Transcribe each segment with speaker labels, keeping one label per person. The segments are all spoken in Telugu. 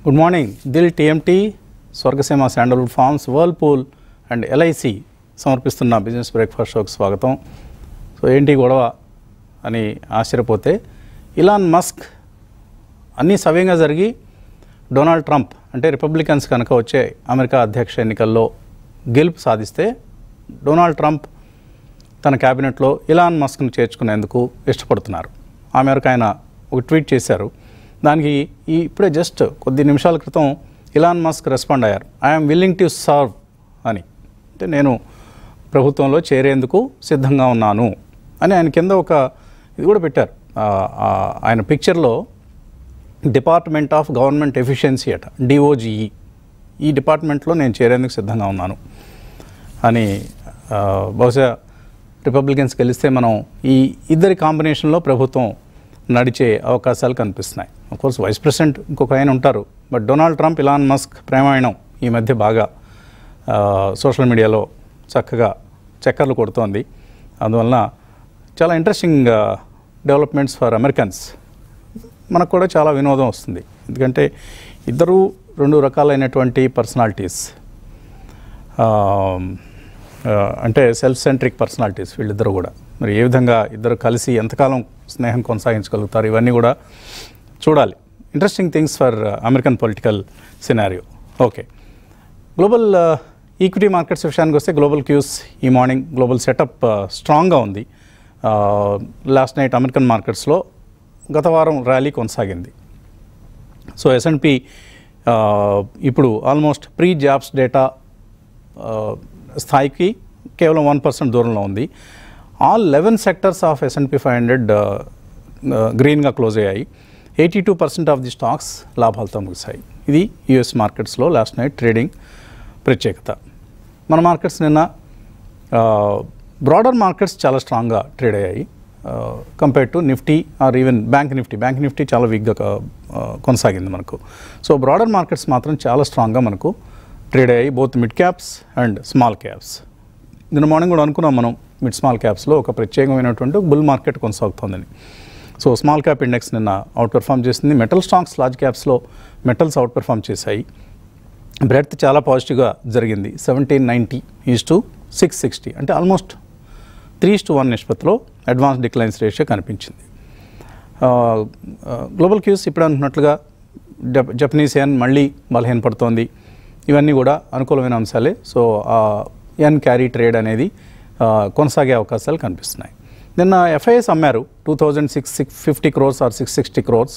Speaker 1: Good morning Dil TMT Swargaseema sandalwood farms Whirlpool and LIC సమర్పిస్తున్న బిజినెస్ బ్రేక్ఫాస్ట్ షోకి స్వాగతం సో ఏంటి గొడవ అని ఆశ్చర్యపోతే ఇలాన్ మస్క్ అన్నీ సవ్యంగా జరిగి డొనాల్డ్ ట్రంప్ అంటే రిపబ్లికన్స్ కనుక వచ్చే అమెరికా అధ్యక్ష ఎన్నికల్లో గెలుపు సాధిస్తే డొనాల్డ్ ట్రంప్ తన క్యాబినెట్లో ఇలాన్ మస్క్ను చేర్చుకునేందుకు ఇష్టపడుతున్నారు ఆ మేరకు ఆయన ఒక ట్వీట్ చేశారు దానికి ఈ ఇప్పుడే జస్ట్ కొద్ది నిమిషాల క్రితం ఇలాన్ మస్క్ రెస్పాండ్ అయ్యారు ఐఎమ్ విల్లింగ్ టు సర్వ్ అని అంటే నేను ప్రభుత్వంలో చేరేందుకు సిద్ధంగా ఉన్నాను అని ఆయన కింద ఒక ఇది కూడా పెట్టారు ఆ, ఆ, ఆయన పిక్చర్లో డిపార్ట్మెంట్ ఆఫ్ గవర్నమెంట్ ఎఫిషియన్సీ అట డిఓజిఈ ఈ డిపార్ట్మెంట్లో నేను చేరేందుకు సిద్ధంగా ఉన్నాను అని ఆ, బహుశా రిపబ్లికన్స్ గెలిస్తే మనం ఈ ఇద్దరి కాంబినేషన్లో ప్రభుత్వం నడిచే అవకాశాలు కనిపిస్తున్నాయి కోర్స్ వైస్ ప్రెసిడెంట్ ఇంకొక ఆయన ఉంటారు but Donald Trump Elon Musk ప్రేమాయణం ఈ మధ్య బాగా ఆ, సోషల్ మీడియాలో చక్కగా చక్కర్లు కొడుతోంది అందువలన చాలా ఇంట్రెస్టింగ్ డెవలప్మెంట్స్ ఫర్ అమెరికన్స్ మనకు కూడా చాలా వినోదం వస్తుంది ఎందుకంటే ఇద్దరు రెండు రకాలైనటువంటి పర్సనాలిటీస్ అంటే సెల్ఫ్ సెంట్రిక్ పర్సనాలిటీస్ వీళ్ళిద్దరూ కూడా మరి ఏ విధంగా ఇద్దరు కలిసి ఎంతకాలం స్నేహం కొనసాగించగలుగుతారు ఇవన్నీ కూడా చూడాలి interesting things for American political scenario okay global equity markets విషయానికి వస్తే గ్లోబల్ క్యూస్ ఈ మార్నింగ్ గ్లోబల్ సెటప్ స్ట్రాంగ్గా ఉంది లాస్ట్ నైట్ అమెరికన్ మార్కెట్స్లో గత వారం ర్యాలీ కొనసాగింది సో ఎస్ఎన్పి ఇప్పుడు ఆల్మోస్ట్ ప్రీ జాబ్స్ డేటా స్థాయికి కేవలం వన్ పర్సెంట్ దూరంలో ఉంది all eleven sectors of S&P five hundred గ్రీన్గా క్లోజ్ అయ్యాయి eighty two percent of the stocks లాభాలతో ముగిశాయి ఇది యుఎస్ మార్కెట్స్లో లాస్ట్ నైట్ ట్రేడింగ్ ప్రత్యేకత మన మార్కెట్స్ నిన్న బ్రాడర్ మార్కెట్స్ చాలా స్ట్రాంగ్గా ట్రేడ్ అయ్యాయి compare to Nifty or even bank Nifty bank Nifty చాలా వీక్గా కొనసాగింది మనకు సో బ్రాడర్ మార్కెట్స్ మాత్రం చాలా స్ట్రాంగ్గా మనకు ట్రేడ్ అయ్యాయి both mid caps and small caps నిన్న మార్నింగ్ కూడా అనుకున్నాం మనం మిడ్ స్మాల్ క్యాప్స్లో ఒక ప్రత్యేకమైనటువంటి బుల్ మార్కెట్ కొనసాగుతోందని సో స్మాల్ క్యాప్ ఇండెక్స్ నిన్న అవుట్ పెర్ఫామ్ చేసింది మెటల్ స్టాక్స్ లార్జ్ క్యాప్స్లో మెటల్స్ అవుట్ పెర్ఫామ్ చేశాయి బ్రెడ్త్ చాలా పాజిటివ్గా జరిగింది seventeen ninety is to six sixty అంటే ఆల్మోస్ట్ త్రీ టు వన్ నిష్పత్తిలో అడ్వాన్స్ డిక్లైన్స్ రేషియో కనిపించింది గ్లోబల్ క్యూస్ ఇప్పుడు అనుకున్నట్లుగా జప జపనీస్ ఎన్ మళ్ళీ బలహీనపడుతోంది ఇవన్నీ కూడా అనుకూలమైన అంశాలే సో ఎన్ క్యారీ ట్రేడ్ అనేది ఆ, కొనసాగే అవకాశాలు కనిపిస్తున్నాయి నిన్న ఎఫ్ఐఎస్ అమ్మారు two thousand six six fifty crores or six sixty crores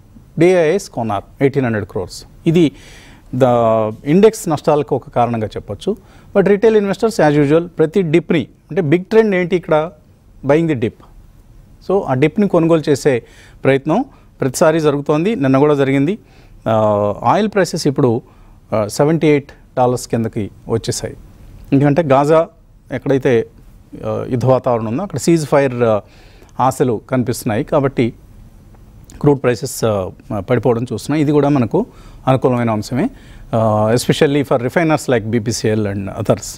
Speaker 1: DIIs కొన్నారు ఎయిటీన్ హండ్రెడ్ క్రోర్స్ ఇది ద ఇండెక్స్ నష్టాలకు ఒక కారణంగా చెప్పొచ్చు but retail investors as usual ప్రతి డిప్ని అంటే బిగ్ ట్రెండ్ ఏంటి ఇక్కడ బయింగ్ ది డిప్ సో ఆ డిప్ని కొనుగోలు చేసే ప్రయత్నం ప్రతిసారి జరుగుతోంది నిన్న కూడా జరిగింది ఆ, ఆయిల్ ప్రైసెస్ ఇప్పుడు సెవెంటీ ఎయిట్ డాలర్స్ కిందకి వచ్చేసాయి ఎందుకంటే గాజా ఎక్కడైతే ఆ, యుద్ధ వాతావరణం ఉందో అక్కడ సీజ్ ఫైర్ ఆ, ఆశలు కనిపిస్తున్నాయి కాబట్టి క్రూడ్ ప్రైసెస్ పడిపోవడం చూస్తున్నాం ఇది కూడా మనకు అనుకూలమైన అంశమే especially for refiners like BPCL and others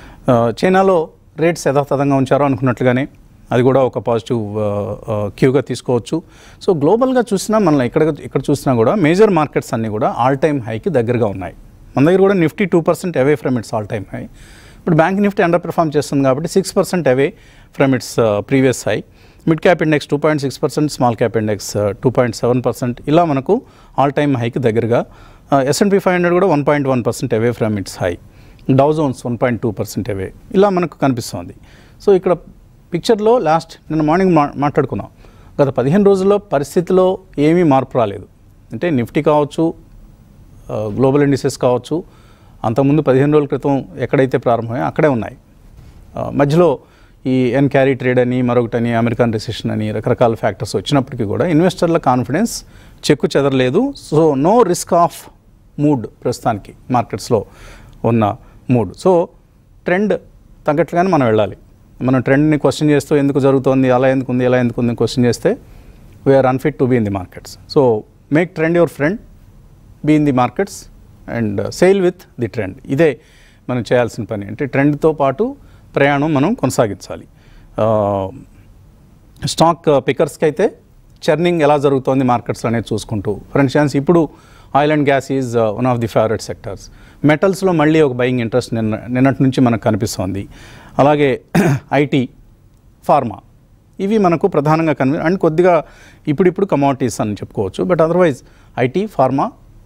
Speaker 1: చైనాలో రేట్స్ యథాతథంగా ఉంచారో అనుకున్నట్లుగానే అది కూడా ఒక పాజిటివ్ క్యూగా తీసుకోవచ్చు సో గ్లోబల్గా చూసినా మనం ఇక్కడ ఇక్కడ చూసినా కూడా మేజర్ మార్కెట్స్ అన్నీ కూడా ఆల్ టైమ్ హైకి దగ్గరగా ఉన్నాయి మన దగ్గర కూడా Nifty two percent away from its all time high ఇప్పుడు బ్యాంక్ నిఫ్టీ అండర్ పెర్ఫామ్ చేస్తుంది కాబట్టి six percent away from its previous high mid cap index two point six percent small cap index two point seven percent ఇలా మనకు ఆల్ టైమ్ హైకి దగ్గరగా ఎస్ఎన్పి ఫైవ్ హండ్రెడ్ కూడా one point one percent away from its high Dow Jones one point two percent away ఇలా మనకు కనిపిస్తోంది సో ఇక్కడ పిక్చర్లో లాస్ట్ నిన్న మార్నింగ్ మా మాట్లాడుకున్నాం గత పదిహేను రోజుల్లో పరిస్థితిలో ఏమీ మార్పు రాలేదు అంటే నిఫ్టీ కావచ్చు ఆ, గ్లోబల్ ఇండిసెస్ కావచ్చు అంతకుముందు పదిహేను రోజుల క్రితం ఎక్కడైతే ప్రారంభమయ్యో అక్కడే ఉన్నాయి ఆ, మధ్యలో ఈ ఎన్ క్యారీ ట్రేడ్ అని మరొకటని అమెరికన్ రిసెషన్ అని రకరకాల ఫ్యాక్టర్స్ వచ్చినప్పటికీ కూడా ఇన్వెస్టర్ల కాన్ఫిడెన్స్ చెక్కు చెదరలేదు so no risk off mood ప్రస్తుతానికి మార్కెట్స్లో ఉన్న మూడ్ సో ట్రెండ్ తగ్గట్లుగానే మనం వెళ్ళాలి మనం ట్రెండ్ని క్వశ్చన్ చేస్తూ ఎందుకు జరుగుతోంది అలా ఎందుకు ఉంది ఎలా ఎందుకు ఉంది క్వశ్చన్ చేస్తే we're unfit to be in the markets so make trend your friend be in the markets and sail with the trend ఇదే మనం చేయాల్సిన పని అంటే ట్రెండ్తో పాటు ప్రయాణం మనం కొనసాగించాలి స్టాక్ పికర్స్కి అయితే చర్నింగ్ ఎలా జరుగుతోంది మార్కెట్స్ అనేది చూసుకుంటూ ఫర్ ఇన్స్టాన్స్ ఇప్పుడు oil and gas is one of the favourite sectors మెటల్స్లో మళ్ళీ ఒక బయింగ్ ఇంట్రెస్ట్ నిన్న నిన్నటి నుంచి మనకు కనిపిస్తోంది అలాగే ఐటీ ఫార్మా ఇవి మనకు ప్రధానంగా కనిపి అండ్ కొద్దిగా ఇప్పుడిప్పుడు కమోడిటీస్ అని చెప్పుకోవచ్చు but otherwise IT pharma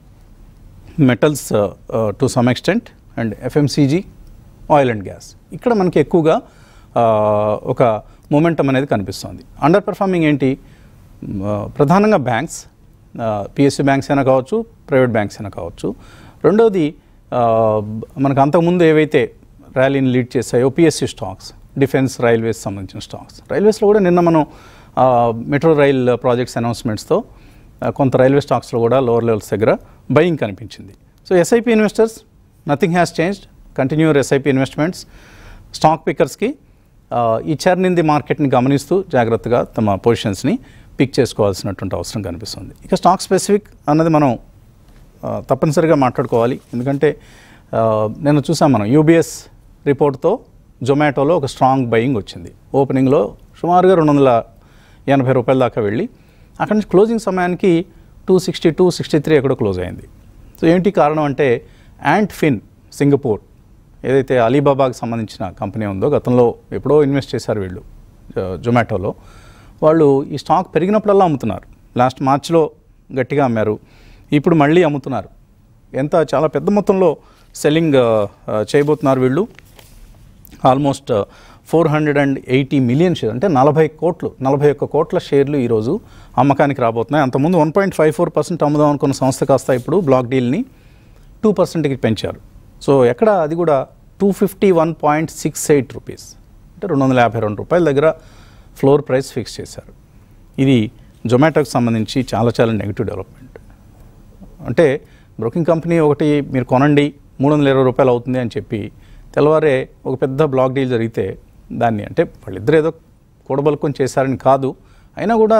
Speaker 1: metals to some extent and FMCG oil and gas ఇక్కడ మనకి ఎక్కువగా uh, ఒక మూమెంటం అనేది కనిపిస్తుంది అండర్ పెర్ఫార్మింగ్ ఏంటి మ్, uh, ప్రధానంగా బ్యాంక్స్ పిఎస్సి బ్యాంక్స్ అయినా కావచ్చు ప్రైవేట్ బ్యాంక్స్ అయినా కావచ్చు రెండవది uh, మనకు అంతకుముందు ఏవైతే ర్యాలీని లీడ్ చేశాయో పిఎస్సి స్టాక్స్ డిఫెన్స్ రైల్వేస్ సంబంధించిన స్టాక్స్ రైల్వేస్లో కూడా నిన్న మనం మెట్రో రైల్ ప్రాజెక్ట్స్ అనౌన్స్మెంట్స్తో ఆ, కొంత రైల్వే స్టాక్స్లో కూడా లోవర్ లెవెల్స్ దగ్గర బయింగ్ కనిపించింది so SIP investors nothing has changed continue your SIP investments stock పికర్స్కి ఈ చర్నింది మార్కెట్ని గమనిస్తూ జాగ్రత్తగా తమ పొజిషన్స్ని పిక్ చేసుకోవాల్సినటువంటి అవసరం కనిపిస్తుంది ఇక స్టాక్ స్పెసిఫిక్ అన్నది మనం ఆ, తప్పనిసరిగా మాట్లాడుకోవాలి ఎందుకంటే ఆ, నేను చూసాం మనం యూబీఎస్ రిపోర్ట్తో జొమాటోలో ఒక స్ట్రాంగ్ బయింగ్ వచ్చింది ఓపెనింగ్లో సుమారుగా రెండు వందల ఎనభై రూపాయల దాకా వెళ్ళి అక్కడి నుంచి క్లోజింగ్ సమయానికి two sixty two sixty three ఎక్కడో క్లోజ్ అయింది సో ఏంటి కారణం అంటే యాంట్ ఫిన్ సింగపూర్ ఏదైతే అలీబాబాకి సంబంధించిన కంపెనీ ఉందో గతంలో ఎప్పుడో ఇన్వెస్ట్ చేశారు వీళ్ళు జొ- జొమాటోలో వాళ్ళు ఈ స్టాక్ పెరిగినప్పుడల్లా అమ్ముతున్నారు లాస్ట్ మార్చ్లో గట్టిగా అమ్మారు ఇప్పుడు మళ్ళీ అమ్ముతున్నారు ఎంత చాలా పెద్ద మొత్తంలో సెల్లింగ్ చేయబోతున్నారు వీళ్ళు almost four hundred and eighty million share అంటే నలభై కోట్లు నలభై ఒక్క కోట్ల షేర్లు ఈరోజు అమ్మకానికి రాబోతున్నాయి అంతకుముందు one point five four percent అమ్ముదాం అనుకున్న సంస్థ కాస్త ఇప్పుడు బ్లాక్ డీల్ని టూ పర్సెంట్కి పెంచారు సో ఎక్కడ అది కూడా two fifty one point six eight rupees అంటే రెండు వందల యాభై రెండు రూపాయల దగ్గర ఫ్లోర్ ప్రైస్ ఫిక్స్ చేశారు ఇది జొమాటోకి సంబంధించి చాలా చాలా నెగిటివ్ డెవలప్మెంట్ అంటే బ్రోకింగ్ కంపెనీ ఒకటి మీరు కొనండి మూడు వందల ఇరవై రూపాయలు అవుతుంది అని చెప్పి తెల్లవారే ఒక పెద్ద బ్లాక్ డీల్ జరిగితే దాన్ని అంటే వాళ్ళిద్దరు ఏదో కూడబలుకొని చేశారని కాదు అయినా కూడా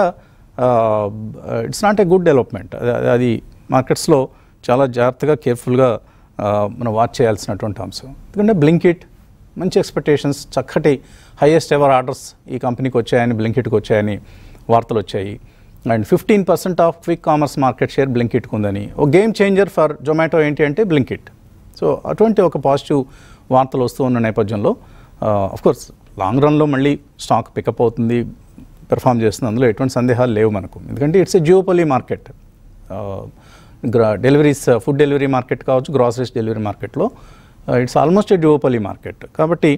Speaker 1: it's not a good development అది మార్కెట్స్లో చాలా జాగ్రత్తగా కేర్ఫుల్గా మనం వాచ్ చేయాల్సినటువంటి అంశం ఎందుకంటే బ్లింకిట్ మంచి ఎక్స్పెక్టేషన్స్ చక్కటి హైయెస్ట్ ఎవర్ ఆర్డర్స్ ఈ కంపెనీకి వచ్చాయని బ్లింకిట్కి వచ్చాయని వార్తలు వచ్చాయి and fifteen percent of quick commerce market share బ్లింకిట్కి ఉందని ఒక గేమ్ చేంజర్ ఫర్ జొమాటో ఏంటి అంటే బ్లింకిట్ సో అటువంటి ఒక పాజిటివ్ వార్తలు వస్తూ ఉన్న నేపథ్యంలో కోర్స్ లాంగ్ రన్లో మళ్ళీ స్టాక్ పికప్ అవుతుంది పెర్ఫామ్ చేస్తుంది అందులో ఎటువంటి సందేహాలు లేవు మనకు ఎందుకంటే ఇట్స్ ఎ జియోపలీ మార్కెట్ గ్రా డెలివరీస్ ఫుడ్ డెలివరీ మార్కెట్ కావచ్చు గ్రాసరీస్ డెలివరీ మార్కెట్లో it's almost a duopoly market కాబట్టి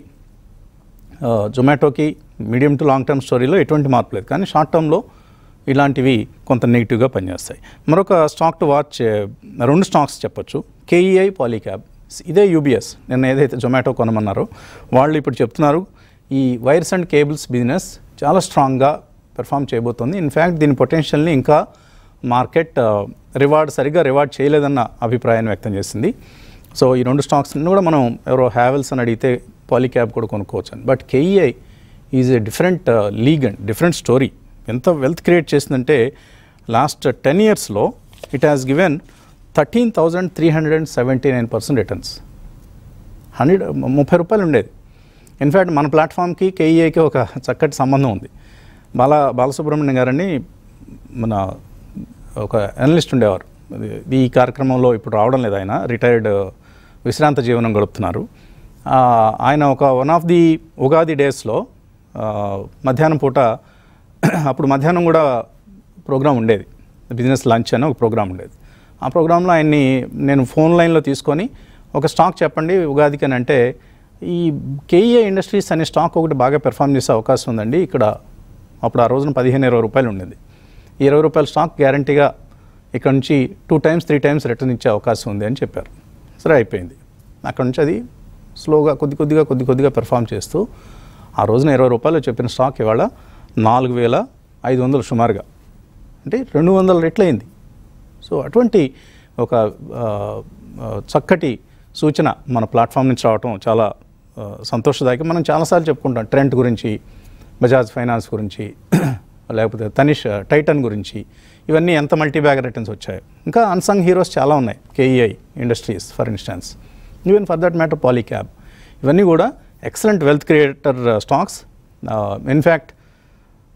Speaker 1: జొమాటోకి మీడియం టు లాంగ్ టర్మ్ స్టోరీలో ఎటువంటి మార్పు లేదు కానీ షార్ట్ టర్మ్లో ఇలాంటివి కొంత నెగిటివ్గా పనిచేస్తాయి మరొక స్టాక్ టు వాచ్ రెండు స్టాక్స్ చెప్పొచ్చు కేఈఐ పాలీక్యాబ్ ఇదే యూబీఎస్ నిన్న ఏదైతే జొమాటో కొనమన్నారో వాళ్ళు ఇప్పుడు చెప్తున్నారు ఈ వైర్స్ అండ్ కేబుల్స్ బిజినెస్ చాలా స్ట్రాంగ్గా పెర్ఫామ్ చేయబోతోంది ఇన్ఫ్యాక్ట్ దీని పొటెన్షియల్ని ఇంకా మార్కెట్ రివార్డ్ సరిగ్గా రివార్డ్ చేయలేదన్న అభిప్రాయాన్ని వ్యక్తం చేసింది సో ఈ రెండు స్టాక్స్ కూడా మనం ఎవరో హ్యావెల్స్ అని అడిగితే పాలీక్యాబ్ కూడా కొనుక్కోవచ్చు అని but KEI is a different league and different story ఎంత వెల్త్ క్రియేట్ చేసిందంటే లాస్ట్ టెన్ ఇయర్స్లో it has given thirteen thousand three hundred and seventy nine percent returns hundred ముప్పై రూపాయలు ఉండేది ఇన్ఫ్యాక్ట్ మన ప్లాట్ఫామ్కి కేఈఐకి ఒక చక్కటి సంబంధం ఉంది బాల బాలసుబ్రహ్మణ్యం గారని మన ఒక అనలిస్ట్ ఉండేవారు అది- ఈ కార్యక్రమంలో ఇప్పుడు రావడం లేదు ఆయన రిటైర్డ్ విశ్రాంత జీవనం గడుపుతున్నారు ఆ, ఆయన ఒక వన్ ఆఫ్ ది ఉగాది డేస్లో ఆ, మధ్యాహ్నం పూట అప్పుడు మధ్యాహ్నం కూడా ప్రోగ్రాం ఉండేది బిజినెస్ లంచ్ అని ఒక ప్రోగ్రాం ఉండేది ఆ ప్రోగ్రాంలో ఆయన్ని నేను ఫోన్ లైన్లో తీసుకొని ఒక స్టాక్ చెప్పండి ఉగాదికి అని అంటే ఈ కేఈఏ ఇండస్ట్రీస్ అనే స్టాక్ ఒకటి బాగా పెర్ఫామ్ చేసే అవకాశం ఉందండి ఇక్కడ అప్పుడు ఆ రోజున పదిహేను ఇరవై రూపాయలు ఉండింది ఈ ఇరవై రూపాయల స్టాక్ గ్యారంటీగా ఇక్కడ నుంచి two times three times return ఇచ్చే అవకాశం ఉంది అని చెప్పారు సరే అయిపోయింది అక్కడ నుంచి అది స్లోగా కొద్ది కొద్దిగా కొద్ది కొద్దిగా పెర్ఫామ్ చేస్తూ ఆ రోజున ఇరవై రూపాయలు చెప్పిన స్టాక్ ఇవాళ నాలుగు వేల ఐదు వందలు సుమారుగా అంటే రెండు వందల రెట్లయింది సో అటువంటి ఒక ఆ, ఆ, చక్కటి సూచన మన ప్లాట్ఫామ్ నుంచి రావటం చాలా ఆ, సంతోషదాయకం మనం చాలాసార్లు చెప్పుకుంటాం ట్రెంట్ గురించి బజాజ్ ఫైనాన్స్ గురించి లేకపోతే తనిష్ టైటన్ గురించి ఇవన్నీ ఎంత మల్టీ బ్యాగ్ రిటర్న్స్ వచ్చాయి ఇంకా అన్సంగ్ హీరోస్ చాలా ఉన్నాయి KEI industries for instance even for that matter Polycab ఇవన్నీ కూడా excellent wealth creator stocks in fact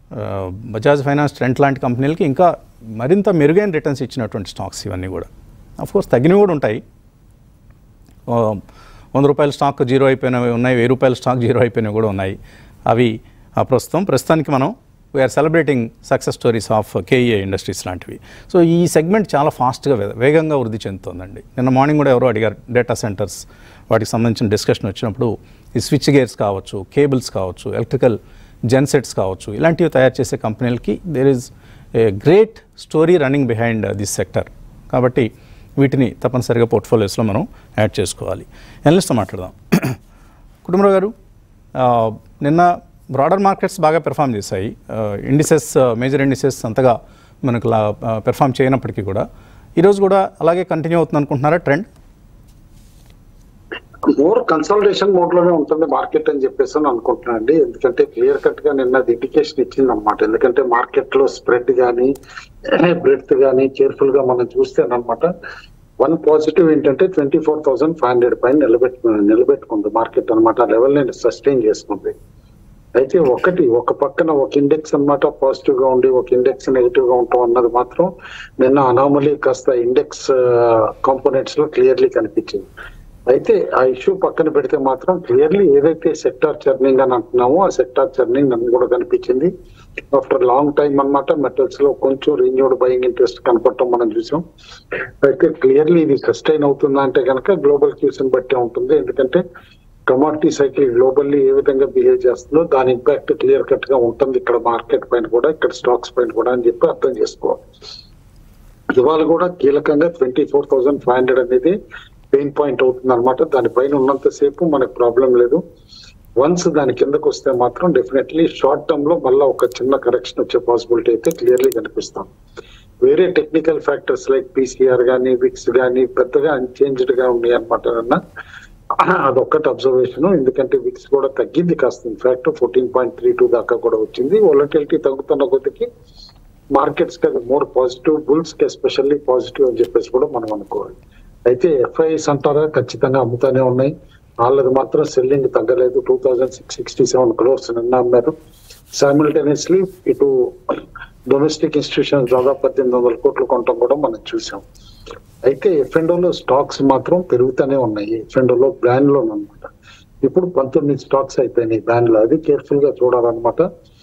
Speaker 1: Bajaj finance Trent లాంటి కంపెనీలకి ఇంకా మరింత మెరుగైన రిటర్న్స్ ఇచ్చినటువంటి స్టాక్స్ ఇవన్నీ కూడా కోర్స్ తగ్గినవి కూడా ఉంటాయి ఆ, వంద రూపాయల స్టాక్ జీరో అయిపోయినవి ఉన్నాయి వెయ్యి రూపాయల స్టాక్ జీరో అయిపోయినవి కూడా ఉన్నాయి అవి ఆ ప్రస్తుతం ప్రస్తుతానికి మనం we're celebrating success stories of KEA industries లాంటివి సో ఈ సెగ్మెంట్ చాలా ఫాస్ట్గా వే- వేగంగా వృద్ధి చెందుతోందండి నిన్న మార్నింగ్ కూడా ఎవరో అడిగారు డేటా సెంటర్స్ వాటికి సంబంధించిన డిస్కషన్ వచ్చినప్పుడు ఈ స్విచ్ గేర్స్ కావచ్చు కేబుల్స్ కావచ్చు ఎలక్ట్రికల్ జెన్సెట్స్ కావచ్చు ఇలాంటివి తయారు చేసే కంపెనీలకి there is a great story running behind this sector కాబట్టి వీటిని తప్పనిసరిగా పోర్ట్ఫోలియోస్లో మనం యాడ్ చేసుకోవాలి ఎనలిస్ట్తో మాట్లాడదాం కుటుంబరావు గారు ఆ, నిన్న బ్రాడర్ మార్కెట్స్ బాగా పెర్ఫామ్ చేశాయి ఇండిసెస్ మేజర్ ఇండిసెస్ అంతగా మనకు లా పెర్ఫామ్ చేయనప్పటికీ కూడా ఈరోజు కూడా అలాగే కంటిన్యూ అవుతుంది అనుకుంటున్నారా ట్రెండ్
Speaker 2: మోర్ కన్సల్టేషన్ మోడ్ లోనే ఉంటుంది మార్కెట్ అని చెప్పేసి అని అనుకుంటున్నాను అండి ఎందుకంటే క్లియర్ కట్ గా నిన్న ఇండికేషన్ ఇచ్చింది అనమాట ఎందుకంటే మార్కెట్ లో స్ప్రెడ్ గానీ బ్రెడ్త్ గానీ కేర్ఫుల్ గా మనం చూస్తే అనమాట వన్ పాజిటివ్ ఏంటంటే twenty four thousand five hundred పైన నిలబెట్టు నిలబెట్టుకుంది మార్కెట్ అనమాట ఆ లెవెల్ ని సస్టైన్ చేసుకుంది అయితే ఒకటి ఒక పక్కన ఒక ఇండెక్స్ అన్నమాట పాజిటివ్ గా ఉండి ఒక ఇండెక్స్ నెగిటివ్ గా ఉంటాం అన్నది మాత్రం నిన్న అనామలీ కాస్త ఇండెక్స్ కాంపోనెంట్స్ లో క్లియర్లీ కనిపించింది అయితే ఆ ఇష్యూ పక్కన పెడితే మాత్రం క్లియర్లీ ఏదైతే సెక్టార్ చర్నింగ్ అని అంటున్నామో ఆ సెక్టార్ చర్నింగ్ నన్ను కూడా కనిపించింది ఆఫ్టర్ లాంగ్ టైం అన్నమాట మెటల్స్ లో కొంచెం రీన్యూడ్ బయింగ్ ఇంట్రెస్ట్ కనపడటం మనం చూసాం అయితే క్లియర్లీ ఇది సస్టైన్ అవుతుందా అంటే కనుక గ్లోబల్ క్యూస్ బట్టి ఉంటుంది ఎందుకంటే కమాడిటీ సైకిల్ గ్లోబల్లీ ఏ విధంగా బిహేవ్ చేస్తుందో దాని ఇంపాక్ట్ క్లియర్ కట్ గా ఉంటుంది ఇక్కడ మార్కెట్ పైన కూడా ఇక్కడ స్టాక్స్ పైన కూడా అని చెప్పి అర్థం చేసుకోవాలి ఇవాళ కూడా కీలకంగా twenty four thousand five hundred అనేది పెయిన్ పాయింట్ అవుతుంది అనమాట దానిపైన ఉన్నంతసేపు మనకు ప్రాబ్లం లేదు వన్స్ దాని కిందకు వస్తే మాత్రం డెఫినెట్లీ షార్ట్ టర్మ్ లో మళ్ళీ ఒక చిన్న కరెక్షన్ వచ్చే పాసిబిలిటీ అయితే క్లియర్లీ కనిపిస్తాం వేరే టెక్నికల్ ఫ్యాక్టర్స్ లైక్ పీసీఆర్ గానీ విక్స్ గానీ పెద్దగా అన్చేంజ్డ్ గా ఉన్నాయి అనమాట అన్న అదొక్కటి అబ్జర్వేషన్ ఎందుకంటే విక్స్ కూడా తగ్గింది కాస్త in fact fourteen point three two దాకా కూడా వచ్చింది వొలటిలిటీ తగ్గుతున్న కొద్దికి మార్కెట్స్ కి మోర్ పాజిటివ్ బుల్స్ కి ఎస్పెషల్లీ పాజిటివ్ అని చెప్పేసి కూడా మనం అనుకోవాలి అయితే ఎఫ్ఐఎస్ అంటారా ఖచ్చితంగా అమ్ముతానే ఉన్నాయి వాళ్ళది మాత్రం సెల్లింగ్ తగ్గలేదు two thousand six sixty seven crores నిన్న అమ్మారు సైమిల్టేనియస్లీ ఇటు డొమెస్టిక్ ఇన్స్టిట్యూషన్స్ దాదాపు పద్దెనిమిది వందల కోట్లు కొనటం కూడా మనం చూసాం అయితే ఎఫ్ఎండోలో స్టాక్స్ మాత్రం పెరుగుతూనే ఉన్నాయి ఎఫ్ఎండోలో బ్రాండ్ లో అనమాట ఇప్పుడు పంతొమ్మిది స్టాక్స్ అయిపోయినాయి బ్రాండ్ లో అది కేర్ఫుల్ గా చూడాలన్నమాట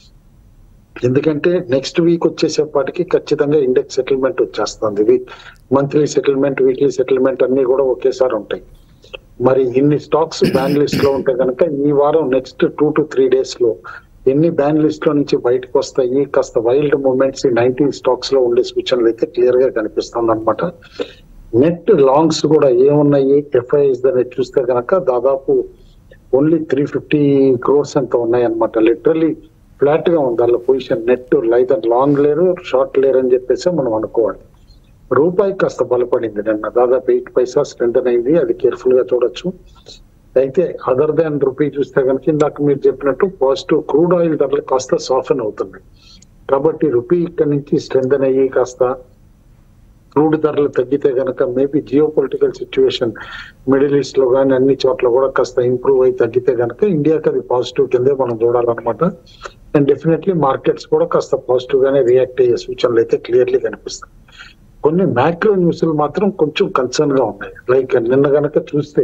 Speaker 2: ఎందుకంటే నెక్స్ట్ వీక్ వచ్చేసేపటికి ఖచ్చితంగా ఇండెక్స్ సెటిల్మెంట్ వచ్చేస్తుంది week monthly settlement weekly settlement అన్ని కూడా ఒకేసారి ఉంటాయి మరి ఇన్ని స్టాక్స్ బ్యాన్ లిస్ట్ లో ఉంటే కనుక ఈ వారం next two to three days లో ఎన్ని బ్యాన్ లిస్ట్ లో నుంచి బయటకు వస్తాయి కాస్త వైల్డ్ మూమెంట్స్ నైన్టీన్ స్టాక్స్ లో ఉండే సూచనలు అయితే క్లియర్ గా కనిపిస్తుంది అనమాట నెట్ లాంగ్స్ కూడా ఏమున్నాయి ఎఫ్ఐఎస్ అనేది చూస్తే కనుక దాదాపు ఓన్లీ త్రీ ఫిఫ్టీ క్రోర్స్ అంత ఉన్నాయి అనమాట లిటరలీ ఫ్లాట్ గా ఉంది దానిలో పొజిషన్ నెట్ లైదర్ లాంగ్ లేరు షార్ట్ లేరు అని చెప్పేసి మనం అనుకోవాలి రూపాయి కాస్త బలపడింది నిన్న దాదాపు ఎయిట్ పైసా స్ట్రెంత్ అయింది అది కేర్ఫుల్ గా చూడొచ్చు అయితే అదర్ దాన్ రూపీ చూస్తే కనుక ఇందాక మీరు చెప్పినట్టు పాజిటివ్ క్రూడ్ ఆయిల్ ధరలు కాస్త సాఫెన్ అవుతున్నాయి కాబట్టి రూపీ ఇక్కడ నుంచి స్ట్రెంత్ అయ్యి కాస్త క్రూడ్ ధరలు తగ్గితే గనక maybe geopolitical situation Middle East లో కానీ అన్ని చోట్ల కూడా కాస్త ఇంప్రూవ్ అయి తగ్గితే గనక ఇండియాకి అది పాజిటివ్ కిందే మనం చూడాలన్నమాట అండ్ డెఫినెట్లీ మార్కెట్స్ కూడా కాస్త పాజిటివ్ గానే రియాక్ట్ అయ్యే సూచనలు అయితే క్లియర్లీ కనిపిస్తాయి కొన్ని మ్యాక్రో న్యూస్లు మాత్రం కొంచెం కన్సర్న్ గా ఉన్నాయి లైక్ నిన్న గనక చూస్తే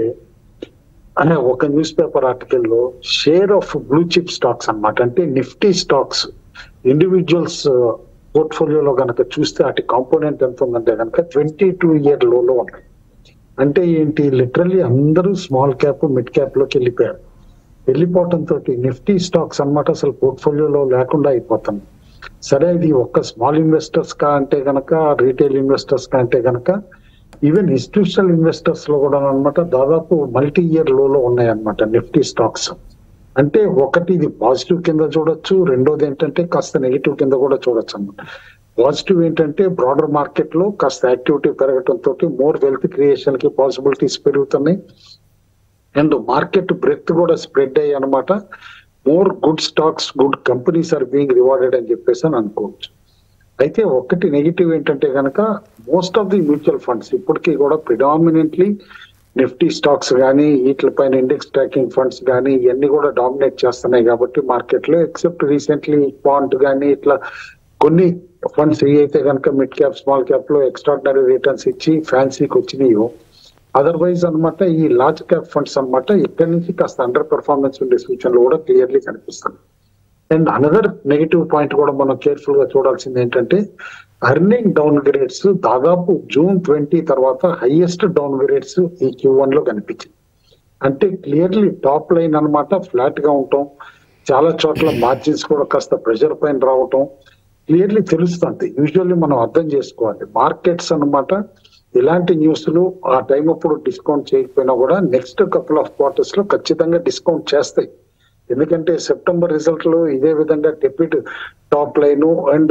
Speaker 2: అనే ఒక న్యూస్ పేపర్ ఆర్టికల్ లో share of blue chip stocks అన్నమాట అంటే నిఫ్టీ స్టాక్స్ ఇండివిజువల్స్ పోర్ట్ఫోలియోలో గనక చూస్తే అటు కాంపోనెంట్ ఎంత ఉందంటే కనుక ట్వంటీ టూ ఇయర్ లోలో ఉన్నాయి అంటే ఏంటి లిటరల్లీ అందరూ స్మాల్ క్యాప్ మిడ్ క్యాప్ లోకి వెళ్ళిపోయారు వెళ్ళిపోవటం తోటి నిఫ్టీ స్టాక్స్ అన్నమాట అసలు పోర్ట్ఫోలియోలో లేకుండా అయిపోతుంది సరే ఇది ఒక్క స్మాల్ ఇన్వెస్టర్స్ కా అంటే గనక రీటైల్ ఇన్వెస్టర్స్ కా అంటే గనక ఈవెన్ ఇన్స్టిట్యూషనల్ ఇన్వెస్టర్స్ లో కూడా అనమాట దాదాపు మల్టీ ఇయర్ లోలో ఉన్నాయి అనమాట నిఫ్టీ స్టాక్స్ అంటే ఒకటి ఇది పాజిటివ్ కింద చూడొచ్చు రెండోది ఏంటంటే కాస్త నెగిటివ్ కింద కూడా చూడొచ్చు అనమాట పాజిటివ్ ఏంటంటే బ్రాడర్ మార్కెట్ లో కాస్త యాక్టివిటీ పెరగటం తోటి మోర్ వెల్త్ క్రియేషన్ కి పాసిబిలిటీస్ పెరుగుతున్నాయి అండ్ మార్కెట్ బ్రెత్ కూడా స్ప్రెడ్ అయ్యి అనమాట more good stocks good companies are being rewarded అని చెప్పేసి అని అనుకోవచ్చు అయితే ఒకటి నెగిటివ్ ఏంటంటే కనుక most of the mutual funds ఇప్పటికీ కూడా ప్రిడామినెంట్లీ నిఫ్టీ స్టాక్స్ కానీ వీటిపైన ఇండెక్స్ ట్రాకింగ్ ఫండ్స్ కానీ ఇవన్నీ కూడా డామినేట్ చేస్తున్నాయి కాబట్టి మార్కెట్ లో ఎక్సెప్ట్ రీసెంట్లీ పాంట్ కానీ ఇట్లా కొన్ని ఫండ్స్ ఏ అయితే కనుక మిడ్ క్యాప్ స్మాల్ క్యాప్ లో ఎక్స్ట్రాడినరీ రిటర్న్స్ ఇచ్చి ఫ్యాన్సీకి వచ్చినాయో అదర్వైజ్ అన్నమాట ఈ లార్జ్ క్యాప్ ఫండ్స్ అన్నమాట ఇక్కడి నుంచి కాస్త అండర్ పెర్ఫార్మెన్స్ ఉండే సూచనలు కూడా క్లియర్లీ కనిపిస్తుంది అండ్ అనదర్ నెగిటివ్ పాయింట్ కూడా మనం కేర్ఫుల్ గా చూడాల్సింది ఏంటంటే అర్నింగ్ డౌన్ గ్రేడ్స్ దాదాపు జూన్ ట్వంటీ తర్వాత హైయెస్ట్ డౌన్ గ్రేడ్స్ ఈ క్యూ వన్ లో కనిపించింది అంటే క్లియర్లీ టాప్ లైన్ అన్నమాట ఫ్లాట్ గా ఉండటం చాలా చోట్ల మార్జిన్స్ కూడా కాస్త ప్రెషర్ పైన రావటం క్లియర్లీ తెలుస్తుంది యూజువల్లీ మనం అర్థం చేసుకోవాలి మార్కెట్స్ అన్నమాట ఇలాంటి న్యూస్లు ఆ టైం అప్పుడు డిస్కౌంట్ చేయకపోయినా కూడా నెక్స్ట్ కపుల్ ఆఫ్ క్వార్టర్స్ లో ఖచ్చితంగా డిస్కౌంట్ చేస్తాయి ఎందుకంటే సెప్టెంబర్ రిజల్ట్ లో ఇదే విధంగా డెబిట్ టాప్ లైన్ అండ్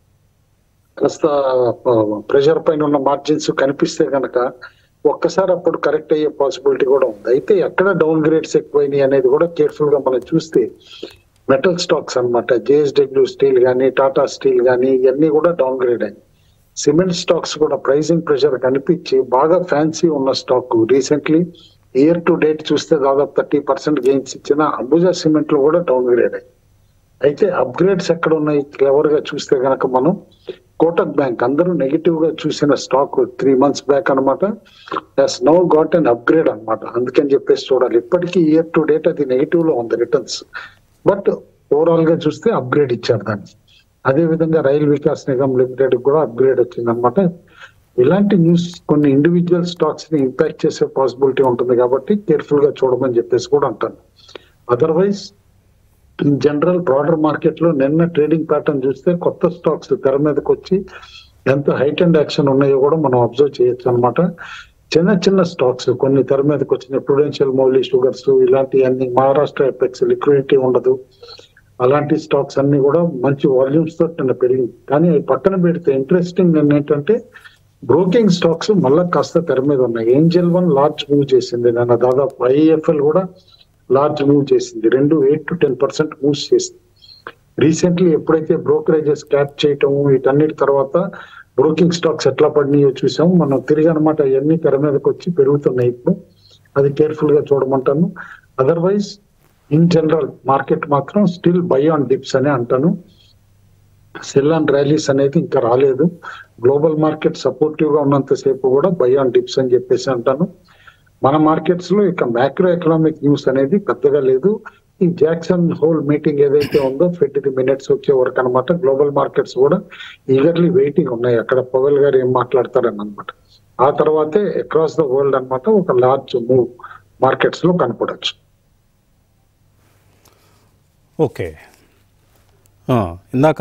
Speaker 2: కాస్త ప్రెషర్ పైన ఉన్న మార్జిన్స్ కనిపిస్తే గనక ఒక్కసారి అప్పుడు కరెక్ట్ అయ్యే పాసిబిలిటీ కూడా ఉంది అయితే ఎక్కడ డౌన్ గ్రేడ్స్ ఎక్కువైనాయి అనేది కూడా కేర్ఫుల్ గా మనం చూస్తే మెటల్ స్టాక్స్ అన్నమాట జేఎస్డబ్ల్యూ స్టీల్ కానీ టాటా స్టీల్ కానీ ఇవన్నీ కూడా డౌన్ గ్రేడ్ అయ్యాయి సిమెంట్ స్టాక్స్ కూడా ప్రైసింగ్ ప్రెషర్ కనిపించి బాగా ఫ్యాన్సీ ఉన్న stock recently year to date చూస్తే దాదాపు థర్టీ పర్సెంట్ గెయిన్స్ ఇచ్చిన అంబుజా సిమెంట్ లో కూడా డౌన్ గ్రేడ్ అయ్యాయి అయితే అప్గ్రేడ్స్ ఎక్కడ ఉన్నాయి క్లెవర్ గా చూస్తే గనక మనం కోటక్ బ్యాంక్ అందరూ నెగిటివ్ గా చూసిన స్టాక్ త్రీ మంత్స్ బ్యాక్ అనమాట has now got and upgrade అనమాట అందుకని చెప్పేసి చూడాలి ఇప్పటికీ ఇయర్ టు డేట్ అది నెగిటివ్ లో ఉంది రిటర్న్స్ బట్ ఓవరాల్ గా చూస్తే అప్గ్రేడ్ ఇచ్చారు దాన్ని అదే విధంగా రైల్ వికాస్ నిగమ్ లిమిటెడ్ కూడా అప్గ్రేడ్ వచ్చింది అనమాట ఇలాంటి న్యూస్ కొన్ని ఇండివిజువల్ స్టాక్స్ ని ఇంపాక్ట్ చేసే పాసిబిలిటీ ఉంటుంది కాబట్టి కేర్ఫుల్ గా చూడమని చెప్పేసి కూడా అంటాను otherwise in general broader market లో నిన్న ట్రేడింగ్ ప్యాటర్న్ చూస్తే కొత్త స్టాక్స్ తెర మీదకి వచ్చి ఎంత హైట్ అండ్ యాక్షన్ ఉన్నాయో కూడా మనం అబ్జర్వ్ చేయొచ్చు అనమాట చిన్న చిన్న స్టాక్స్ కొన్ని తెర మీదకి వచ్చిన ప్రుడెన్షియల్ మౌలీ షుగర్స్ ఇలాంటి అన్ని మహారాష్ట్ర ఎఫెక్ట్స్ లిక్విడిటీ ఉండదు అలాంటి స్టాక్స్ అన్ని కూడా మంచి వాల్యూమ్స్ తో నిన్న పెరిగింది కానీ అవి పక్కన పెడితే ఇంట్రెస్టింగ్ నిన్న ఏంటంటే బ్రోకింగ్ స్టాక్స్ మళ్ళా కాస్త తెర మీద ఉన్నాయి ఏంజల్ వన్ లార్జ్ మూవ్ చేసింది నిన్న దాదాపు ఐఎఫ్ఎల్ కూడా లార్జ్ మూవ్ చేసింది రెండు eight to ten percent moves చేసింది రీసెంట్లీ ఎప్పుడైతే బ్రోకరేజెస్ క్యాప్ చేయటం వీటన్నిటి తర్వాత బ్రోకింగ్ స్టాక్స్ ఎట్లా పడినాయో చూసాం మనం తిరిగి అనమాట అవన్నీ తెర మీదకి వచ్చి పెరుగుతున్నాయి ఇప్పుడు అది కేర్ఫుల్ గా చూడమంటాను అదర్వైజ్ ఇన్ జనరల్ మార్కెట్ మాత్రం స్టిల్ బై ఆన్ డిప్స్ అనే అంటాను సెల్ అండ్ ర్యాలీస్ అనేది ఇంకా రాలేదు గ్లోబల్ మార్కెట్ సపోర్టివ్ గా ఉన్నంతసేపు కూడా బై ఆన్ డిప్స్ అని చెప్పేసి అంటాను మన మార్కెట్స్ లో ఇక మ్యాక్రో ఎకనామిక్ న్యూస్ అనేది పెద్దగా లేదు ఈ జాక్సన్ హోల్ మీటింగ్ ఏదైతే ఉందో ఫిఫ్టీ మినిట్స్ వచ్చే వరకు అనమాట గ్లోబల్ మార్కెట్స్ కూడా ఈగర్లీ వెయిటింగ్ ఉన్నాయి అక్కడ పొగల్ గారు ఏం మాట్లాడతారని అనమాట ఆ తర్వాతే అక్రాస్ ద వరల్డ్ అన్నమాట ఒక లార్జ్ మూవ్ మార్కెట్స్ లో కనపడచ్చు
Speaker 1: ఓకే ఆ, ఇందాక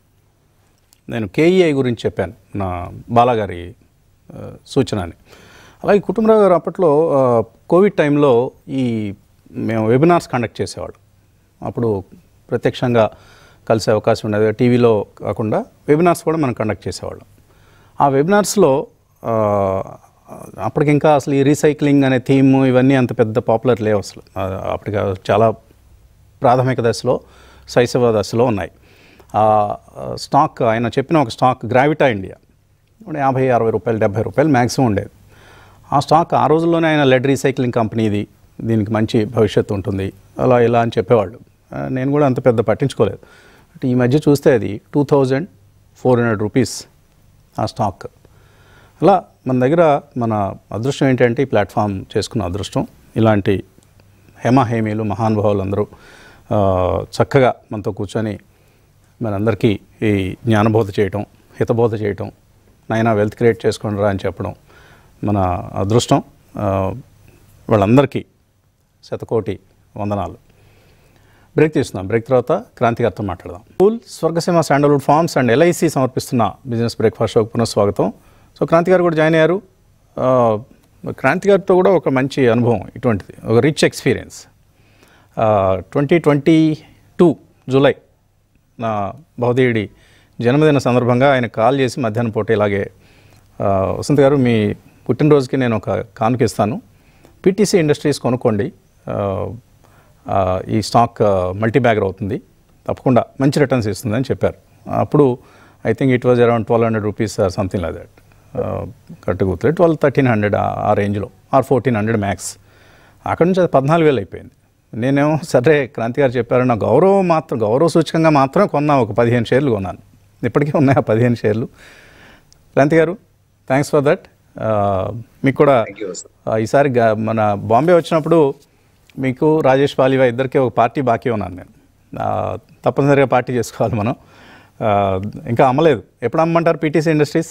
Speaker 1: నేను కేఈఐ గురించి చెప్పాను నా బాలాగారి ఆ, సూచన అని అలాగే కుటుంబరావు గారు అప్పట్లో ఆ, కోవిడ్ టైంలో ఈ మేము వెబినార్స్ కండక్ట్ చేసేవాళ్ళం అప్పుడు ప్రత్యక్షంగా కలిసే అవకాశం ఉండేది టీవీలో కాకుండా వెబినార్స్ కూడా మనం కండక్ట్ చేసేవాళ్ళం ఆ వెబినార్స్లో ఆ, అప్పటికి ఇంకా అసలు ఈ రీసైక్లింగ్ అనే థీమ్ ఇవన్నీ అంత పెద్ద పాపులర్ లేవు అసలు ఆ, అప్పటికి చాలా ప్రాథమిక దశలో శైశవ దశలో ఉన్నాయి ఆ స్టాక్ ఆయన చెప్పిన ఒక స్టాక్ గ్రావిటా ఇండియా ఇప్పుడు యాభై అరవై రూపాయలు డెబ్బై రూపాయలు మ్యాక్సిమం ఉండేది ఆ స్టాక్ ఆ రోజుల్లోనే ఆయన లెడ్ రీసైక్లింగ్ కంపెనీ ఇది దీనికి మంచి భవిష్యత్తు ఉంటుంది అలా ఇలా అని చెప్పేవాళ్ళు ఆ, నేను కూడా అంత పెద్ద పట్టించుకోలేదు బట్ ఈ మధ్య చూస్తే అది two thousand four hundred rupees ఆ స్టాక్ అలా మన దగ్గర మన అదృష్టం ఏంటంటే ఈ ప్లాట్ఫామ్ చేసుకున్న అదృష్టం ఇలాంటి హేమాహేమీలు మహానుభావులు అందరూ ఆ, చక్కగా మనతో కూర్చొని మనందరికీ ఈ జ్ఞానబోధ చేయటం హితబోధ చేయటం నైనా వెల్త్ క్రియేట్ చేసుకోండి రా అని చెప్పడం మన అదృష్టం ఆ, వాళ్ళందరికీ శతకోటి వందనాలు బ్రేక్ తీసుకుందాం బ్రేక్ తర్వాత క్రాంతిగారితో మాట్లాడదాం cool Swargaseema sandalwood farms and LIC సమర్పిస్తున్న బిజినెస్ బ్రేక్ఫాస్ట్ షోకి పునఃస్వాగతం సో క్రాంతి గారు కూడా జాయిన్ అయ్యారు ఆ, క్రాంతి గారితో కూడా ఒక మంచి అనుభవం ఇటువంటిది ఒక rich experience twenty twenty two July నా బహుదేవుడి జన్మదిన సందర్భంగా ఆయన కాల్ చేసి మధ్యాహ్నం పూట ఇలాగే ఆ, వసంత్ గారు మీ పుట్టినరోజుకి నేను ఒక కానుక ఇస్తాను పీటీసీ ఇండస్ట్రీస్ కొనుక్కోండి ఆ, ఆ, ఈ స్టాక్ మల్టీ బ్యాగర్ అవుతుంది తప్పకుండా మంచి రిటర్న్స్ ఇస్తుందని చెప్పారు అప్పుడు I think it was around twelve hundred rupees or something like that కరెక్ట్గా గుర్తులేదు ట్వెల్వ్ థర్టీన్ హండ్రెడ్ ఆ రేంజ్లో ఆర్ ఫోర్టీన్ హండ్రెడ్ మ్యాక్స్ అక్కడ నుంచి అది పద్నాలుగు వేలు అయిపోయింది నేనేమో సరే క్రాంతి గారు చెప్పారు నా గౌరవం మాత్రం గౌరవ సూచకంగా మాత్రం కొన్నా ఒక పదిహేను షేర్లు కొన్నాను ఇప్పటికే ఉన్నాయి ఆ పదిహేను షేర్లు క్రాంతి గారు థ్యాంక్స్ ఫర్ దట్ మీకు కూడా
Speaker 3: థ్యాంక్ యూ సార్
Speaker 1: ఆ, ఈసారి గా- మన బాంబే వచ్చినప్పుడు మీకు రాజేష్ పాలివా ఇద్దరికి ఒక పార్టీ బాకీ ఉన్నాను నేను ఆ, తప్పనిసరిగా పార్టీ చేసుకోవాలి మనం ఆ, ఇంకా అమ్మలేదు ఎప్పుడు అమ్మంటారు పీటీసీ ఇండస్ట్రీస్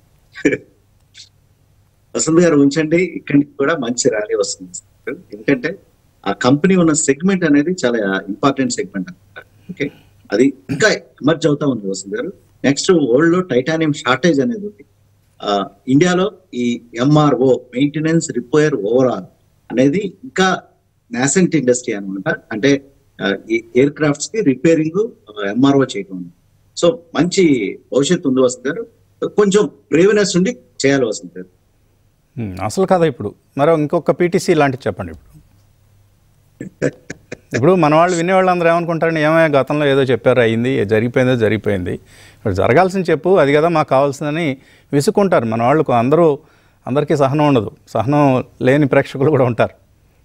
Speaker 3: వసంత్ గారు ఉంచండి ఇక్కడి నుంచి కూడా మంచి ర్యాలీ వస్తుంది సార్. ఎందుకంటే ఆ కంపెనీ ఉన్న సెగ్మెంట్ అనేది చాలా ఇంపార్టెంట్ సెగ్మెంట్ అనమాట ఓకే అది ఇంకా ఎమర్జ్ అవుతా ఉంది వసంత్ గారు నెక్స్ట్ వరల్డ్ లో టైటానియం షార్టేజ్ అనేది ఉంది ఆ, ఇండియాలో ఈ ఎంఆర్ఓ మెయింటెనెన్స్ రిపేర్ ఓవరాల్ అనేది ఇంకా నాసెంట్ ఇండస్ట్రీ అనమాట అంటే ఆ, ఈ ఎయిర్ క్రాఫ్ట్స్ కి రిపేరింగ్ ఎంఆర్ఓ చేయడం ఉంది. సో మంచి భవిష్యత్తు ఉంది వసంత్ గారు కొంచెం బ్రేవ్నెస్ ఉండి చేయాలి వసంత్ గారు
Speaker 1: ఉమ్, అసలు కదా ఇప్పుడు మరో ఇంకొక పీటీసీ లాంటిది చెప్పండి ఇప్పుడు ఇప్పుడు మన వాళ్ళు వినేవాళ్ళు అందరూ ఏమనుకుంటారండి ఏమైనా గతంలో ఏదో చెప్పారు అయింది జరిగిపోయిందో జరిగిపోయింది ఇప్పుడు జరగాల్సింది చెప్పు అది కదా మాకు కావాల్సిందని విసుక్కుంటారు మన వాళ్ళు అందరూ అందరికీ సహనం ఉండదు సహనం లేని ప్రేక్షకులు కూడా ఉంటారు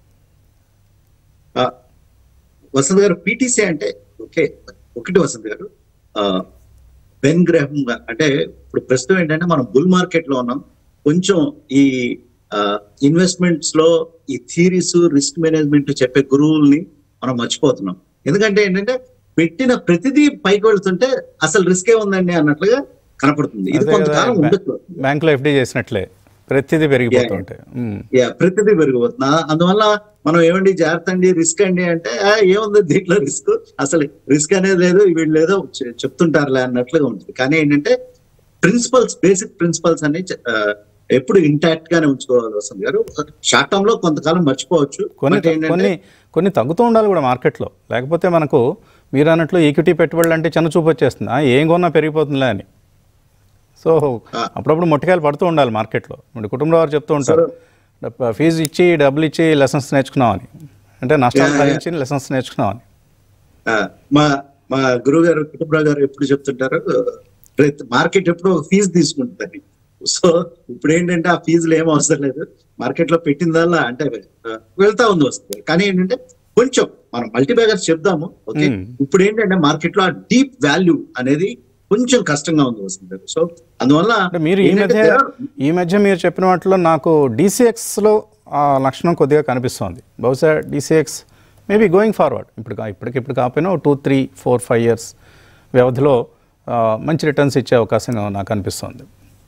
Speaker 3: ఆ, వసంత్ గారు పీటీసీ అంటే ఓకే ఒకటి వసంత్ గారు ఆ, బెన్ గ్రహం గా- అంటే ఇప్పుడు ప్రస్తుతం ఏంటంటే మనం బుల్ మార్కెట్ లో ఉన్నాం కొంచెం ఈ ఇన్వెస్ట్మెంట్స్ లో ఈ థీరీస్ రిస్క్ మేనేజ్మెంట్ చెప్పే గురువుల్ని మనం మర్చిపోతున్నాం ఎందుకంటే ఏంటంటే పెట్టిన ప్రతిదీ పైకి వెళ్తుంటే అసలు రిస్క్ ఏ ఉందండి అన్నట్లుగా కనపడుతుంది ఇది
Speaker 1: అదే కదా,
Speaker 3: కొంతకాలం
Speaker 1: బ్యా-
Speaker 3: ఉండొచ్చు
Speaker 1: బ్యాంకులో ఎఫ్డీ చేసినట్లే ప్రతిదీ పెరిగిపోతుంటాయి ఉమ్.
Speaker 3: యా ప్రతిదీ పెరిగిపోతుంది ఆ- అందువల్ల మనం ఏమండి జాగ్రత్త అండి రిస్క్ అండి అంటే "ఆ, ఏముంది దీంట్లో రిస్క్ అసలు రిస్క్ అనేది లేదు వీళ్ళు ఏదో చె- చెప్తుంటారులే అన్నట్లుగా ఉంటుంది కానీ ఏంటంటే ప్రిన్సిపల్స్ బేసిక్ ప్రిన్సిపల్స్ అన్ని చ- ఆ, ఎప్పుడు ఇంటాక్ట్ గానే ఉంచుకోవాలి వస్తుంది గారు షార్ట్ టర్మ్ లో కొంతకాలం మర్చిపోవచ్చు
Speaker 1: కొన్ని
Speaker 3: But ఏంటంటే
Speaker 1: కొన్ని కొన్ని తగ్గుతూ ఉండాలి కూడా మార్కెట్లో లేకపోతే మనకు మీరు అన్నట్లు ఈక్విటీ పెట్టుబడులు అంటే చిన్న చూపు వచ్చేస్తుంది ఆ, ఏం కొన్నా పెరిగిపోతుందిలే అని సో అప్పుడప్పుడు మొట్టకాయలు పడుతూ ఉండాలి మార్కెట్లో ఇప్పుడు కుటుంబరావు వారు చెప్తూ ఉంటారు డబ్బ- ఫీజు ఇచ్చి డబ్బులు ఇచ్చి లెసన్స్ నేర్చుకున్నామని అంటే నష్టాలు
Speaker 3: Yeah, yeah.
Speaker 1: భరించి లెసన్స్ నేర్చుకున్నామని
Speaker 3: ఆ, మా మా గురువు గారు కుటుంబరావు గారు ఎప్పుడు చెప్తుంటారు ప్రతి మార్కెట్ ఎప్పుడు ఒక ఫీజు తీసుకుంటుందని సో ఇప్పుడు ఏంటంటే ఆ ఫీజులు ఏం అవసరం లేదు మార్కెట్ లో పెట్టిందల్లా అంటే ఆ, వెళ్తా ఉంది వస్తుంది కానీ ఏంటంటే కొంచెం మనం మల్టీబ్యాగర్స్ చెప్దాము ఓకే
Speaker 1: Hmm.
Speaker 3: ఇప్పుడు ఏంటంటే మార్కెట్ లో ఆ డీప్ వాల్యూ అనేది కొంచెం కష్టంగా ఉంది వస్తుంది సో అందువల్ల
Speaker 1: అంటే మీరు ఈ
Speaker 3: ఏంటంటే
Speaker 1: మధ్య
Speaker 3: there are-
Speaker 1: ఈ మధ్య మీరు చెప్పిన వాటిలో నాకు డీసీఎక్స్లో ఆ లక్షణం కొద్దిగా కనిపిస్తోంది బహుశా డీసీఎక్స్ మేబీ గోయింగ్ ఫార్వర్డ్ ఇప్పుడు కా- ఇప్పటికిప్పుడు కాకపోయినా two three four five years వ్యవధిలో ఆ, మంచి రిటర్న్స్ ఇచ్చే అవకాశం నాకు అనిపిస్తోంది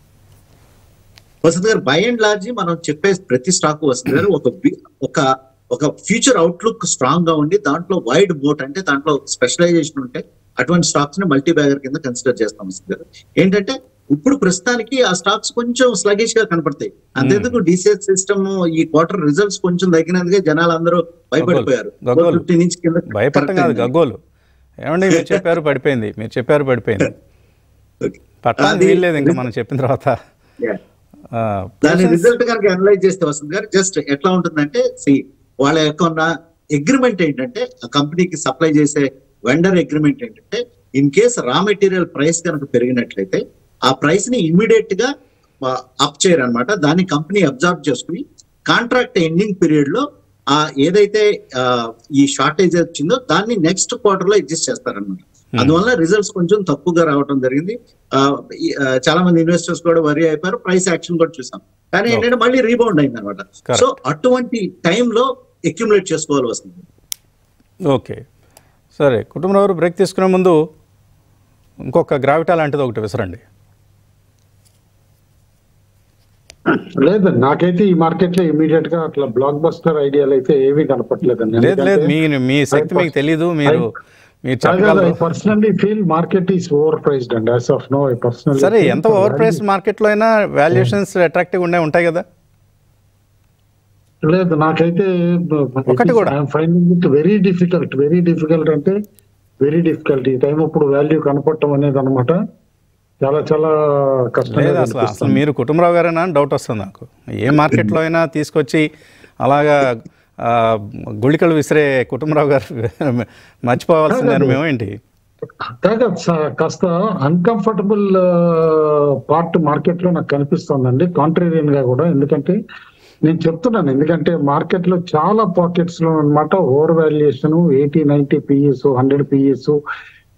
Speaker 3: వసంత్ గారు బై అండ్ లార్జ్ మనం చెప్పే ప్రతి స్టాక్ వసంత్ గారు ఒక బి- ఒక ఒక ఫ్యూచర్ అవుట్లుక్ స్ట్రాంగ్ గా ఉండి దాంట్లో వైడ్ బోట్ అంటే దాంట్లో స్పెషలైజేషన్ ఉంటే అటువంటి స్టాక్స్ ని మల్టీ బ్యాగర్ కింద కన్సిడర్ చేస్తాం వసంత్ గారు ఏంటంటే ఇప్పుడు ప్రస్తుతానికి ఆ స్టాక్స్ కొంచెం స్లగిష్ గా కనపడతాయి అంతేందుకు డిసిఎస్ సిస్టమ్ ఈ క్వార్టర్ రిజల్ట్స్ కొంచెం తగ్గినందుకే జనాలు అందరూ భయపడిపోయారు
Speaker 1: గగ్గోలు.
Speaker 3: ఫిఫ్టీ నుంచి కింద
Speaker 1: భయపడటం
Speaker 3: correct
Speaker 1: కాదు
Speaker 3: అయింది.
Speaker 1: గగ్గోలు ఏమండి మీరు చెప్పారు పడిపోయింది మీరు చెప్పారు పడిపోయింది
Speaker 3: Okay.
Speaker 1: పట్టడానికి
Speaker 3: అది-
Speaker 1: వీల్లేదు ఇంకా మనం చెప్పిన తర్వాత
Speaker 3: Yeah.
Speaker 1: ఆ,
Speaker 3: దాని
Speaker 1: patience-
Speaker 3: రిజల్ట్ కనుక అనలైజ్ చేస్తే వస్తుంది గారు జస్ట్ ఎట్లా ఉంటుందంటే సి వాళ్ళ యొక్క ఉన్న అగ్రిమెంట్ ఏంటంటే ఆ కంపెనీకి సప్లై చేసే వెండర్ అగ్రిమెంట్ ఏంటంటే in case raw material price కనుక పెరిగినట్లయితే ఆ ప్రైస్ ని ఇమ్మీడియట్ గా అప్ చేయరు అనమాట దాన్ని కంపెనీ అబ్జర్వ్ చేసుకుని కాంట్రాక్ట్ ఎండింగ్ పీరియడ్ లో ఆ ఏదైతే ఆ, ఈ షార్టేజ్ వచ్చిందో దాన్ని నెక్స్ట్ క్వార్టర్ లో అడ్జస్ట్ చేస్తారన్నమాట అందువల్ల రిజల్ట్స్ కొంచెం తక్కువగా రావడం జరిగింది ఆ, ఈ, ఆ, చాలా మంది ఇన్వెస్టర్స్ కూడా వరి అయిపోయారు ప్రైస్ యాక్షన్ కూడా చూసాం కానీ ఏంటంటే మళ్ళీ రీబౌండ్ అయింది అనమాట
Speaker 1: Correct.
Speaker 3: సో అటువంటి టైంలో అక్యుములేట్ చేసుకోవాలి వస్తుంది
Speaker 1: ఓకే సరే కుటుంబరావు బ్రేక్ తీసుకునే ముందు ఇంకొక గ్రావిటా లాంటిది ఒకటి విసరండి
Speaker 2: లేదండి నాకైతే ఈ మార్కెట్ లో ఇమీడియట్ గా అట్లా బ్లాక్ బస్టర్ ఐడియాలు అయితే ఏమీ కనపట్లేదండి
Speaker 1: లేదు లేదు మీ మీ శక్తి మీకు తెలీదు మీరు మీరు
Speaker 2: ఐ
Speaker 1: చెప్పగలరు
Speaker 2: personally feel market is overpriced and as of now personal
Speaker 1: సరే ఎంత ఓవర్ ప్రైస్ మార్కెట్లో అయినా వాల్యుయేషన్స్ అట్రాక్టివ్ ఉండే ఉంటాయి కదా
Speaker 2: లేదు నాకైతే
Speaker 1: ఒకటి కూడా.
Speaker 2: Finding it very difficult very difficult అంటే వెరీ డిఫికల్ట్ ఈ టైం అప్పుడు వాల్యూ కనపడటం అనేది అనమాట చాలా చాలా కష్టంగా
Speaker 1: లేదు అసలు అసలు
Speaker 2: కనిపిస్తుంది.
Speaker 1: మీరు కుటుంబరావు గారేనా అని డౌట్ వస్తుంది నాకు ఏ మార్కెట్లో అయినా తీసుకొచ్చి అలాగా ఆ, గుళికలు విసిరే కుటుంబరావు గారు మర్చిపోవాల్సిందే మేము ఏంటి
Speaker 2: కాగా స- కాస్త అన్కంఫర్టబుల్ పార్ట్ మార్కెట్ లో నాకు కనిపిస్తోందండి కాంట్రేరియన్ గా కూడా ఎందుకంటే నేను చెప్తున్నాను ఎందుకంటే మార్కెట్ లో చాలా పాకెట్స్ లో అన్నమాట over valuation eighty ninety PS hundred PS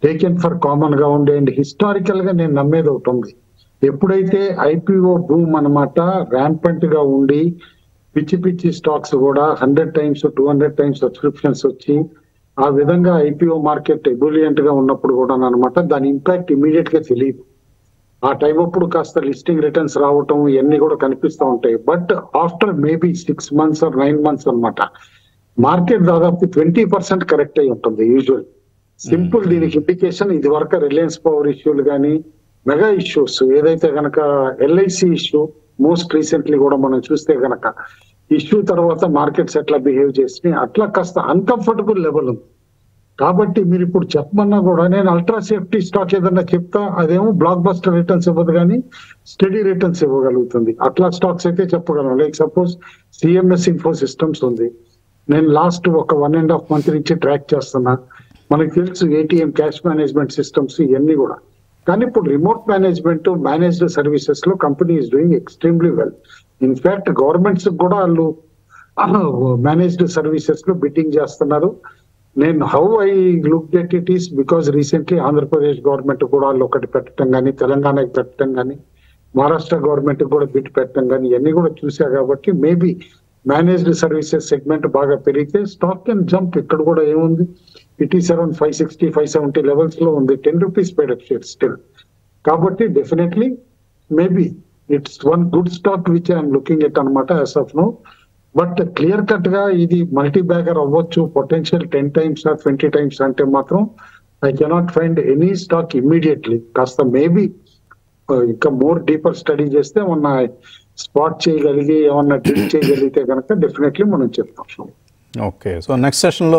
Speaker 2: taken for common గా ఉండే అండ్ హిస్టారికల్ గా నేను నమ్మేది ఒకటి ఉంది ఎప్పుడైతే ఐపీఓ బూమ్ అనమాట ర్యాంపెంట్ గా ఉండి పిచ్చి పిచ్చి స్టాక్స్ కూడా hundred times two hundred times subscriptions వచ్చి ఆ విధంగా ఐపీఓ మార్కెట్ ఎబులియంట్ గా ఉన్నప్పుడు కూడా అనమాట దాని ఇంపాక్ట్ ఇమీడియట్ గా తెలియదు ఆ టైం అప్పుడు కాస్త లిస్టింగ్ రిటర్న్స్ రావటం ఇవన్నీ కూడా కనిపిస్తూ ఉంటాయి but after maybe six months or nine months అన్నమాట మార్కెట్ దాదాపు ట్వంటీ పర్సెంట్ కరెక్ట్ అయి ఉంటుంది యూజువల్ సింపుల్ దీనికి ఇండికేషన్ ఇది వరకు రిలయన్స్ పవర్ ఇష్యూలు కానీ మెగా ఇష్యూస్ ఏదైతే గనక ఎల్ఐసి ఇష్యూ మోస్ట్ రీసెంట్లీ కూడా మనం చూస్తే గనక ఇష్యూ తర్వాత మార్కెట్స్ ఎట్లా బిహేవ్ చేసినాయి అట్లా కాస్త అన్కంఫర్టబుల్ లెవెల్ ఉంది కాబట్టి మీరు ఇప్పుడు చెప్పమన్నా కూడా నేను అల్ట్రా సేఫ్టీ స్టాక్ ఏదన్నా చెప్తా అదేమో బ్లాక్ బస్టర్ రిటర్న్స్ ఇవ్వదు కానీ స్టడీ రిటర్న్స్ ఇవ్వగలుగుతుంది అట్లా స్టాక్స్ అయితే చెప్పగలను like suppose CMS info systems ఉంది నేను లాస్ట్ ఒక వన్ అండ్ హాఫ్ మంత్ నుంచి ట్రాక్ చేస్తున్నా మనకి తెలుసు ఏటీఎం క్యాష్ మేనేజ్మెంట్ సిస్టమ్స్ ఇవన్నీ కూడా కానీ ఇప్పుడు రిమోట్ మేనేజ్మెంట్ మేనేజ్డ్ సర్వీసెస్ లో company is doing extremely well in fact governments కూడా వాళ్ళు మేనేజ్డ్ సర్వీసెస్ లో బిట్టింగ్ చేస్తున్నారు నేను how I look at it is because recently Andhra Pradesh government కూడా వాళ్ళు ఒకటి పెట్టడం కానీ తెలంగాణకి పెట్టడం కానీ మహారాష్ట్ర గవర్నమెంట్ కూడా బిట్ పెట్టడం కానీ ఇవన్నీ కూడా చూసా కాబట్టి మేబీ మేనేజ్డ్ సర్వీసెస్ సెగ్మెంట్ బాగా పెరిగితే స్టాక్ కెన్ జంప్ ఇక్కడ కూడా ఏముంది it is around five sixty five seventy levels లో ఉంది ten rupees paid share still కాబట్టి definitely maybe it's one good stock which I'm looking at అనమాట as of now but clear cut గా ఇది మల్టీ బ్యాగర్ అవ్వచ్చు potential ten times twenty times అంటే మాత్రం I cannot find any stock immediately కాస్త మేబీ ఇంకా మోర్ డీపర్ స్టడీ చేస్తే మొన్న స్పాట్ చేయగలిగి ఏమన్నా డ్రిల్ చేయగలిగితే కనుక డెఫినెట్లీ మనం చెప్తాం
Speaker 1: ఓకే సో నెక్స్ట్ సెషన్లో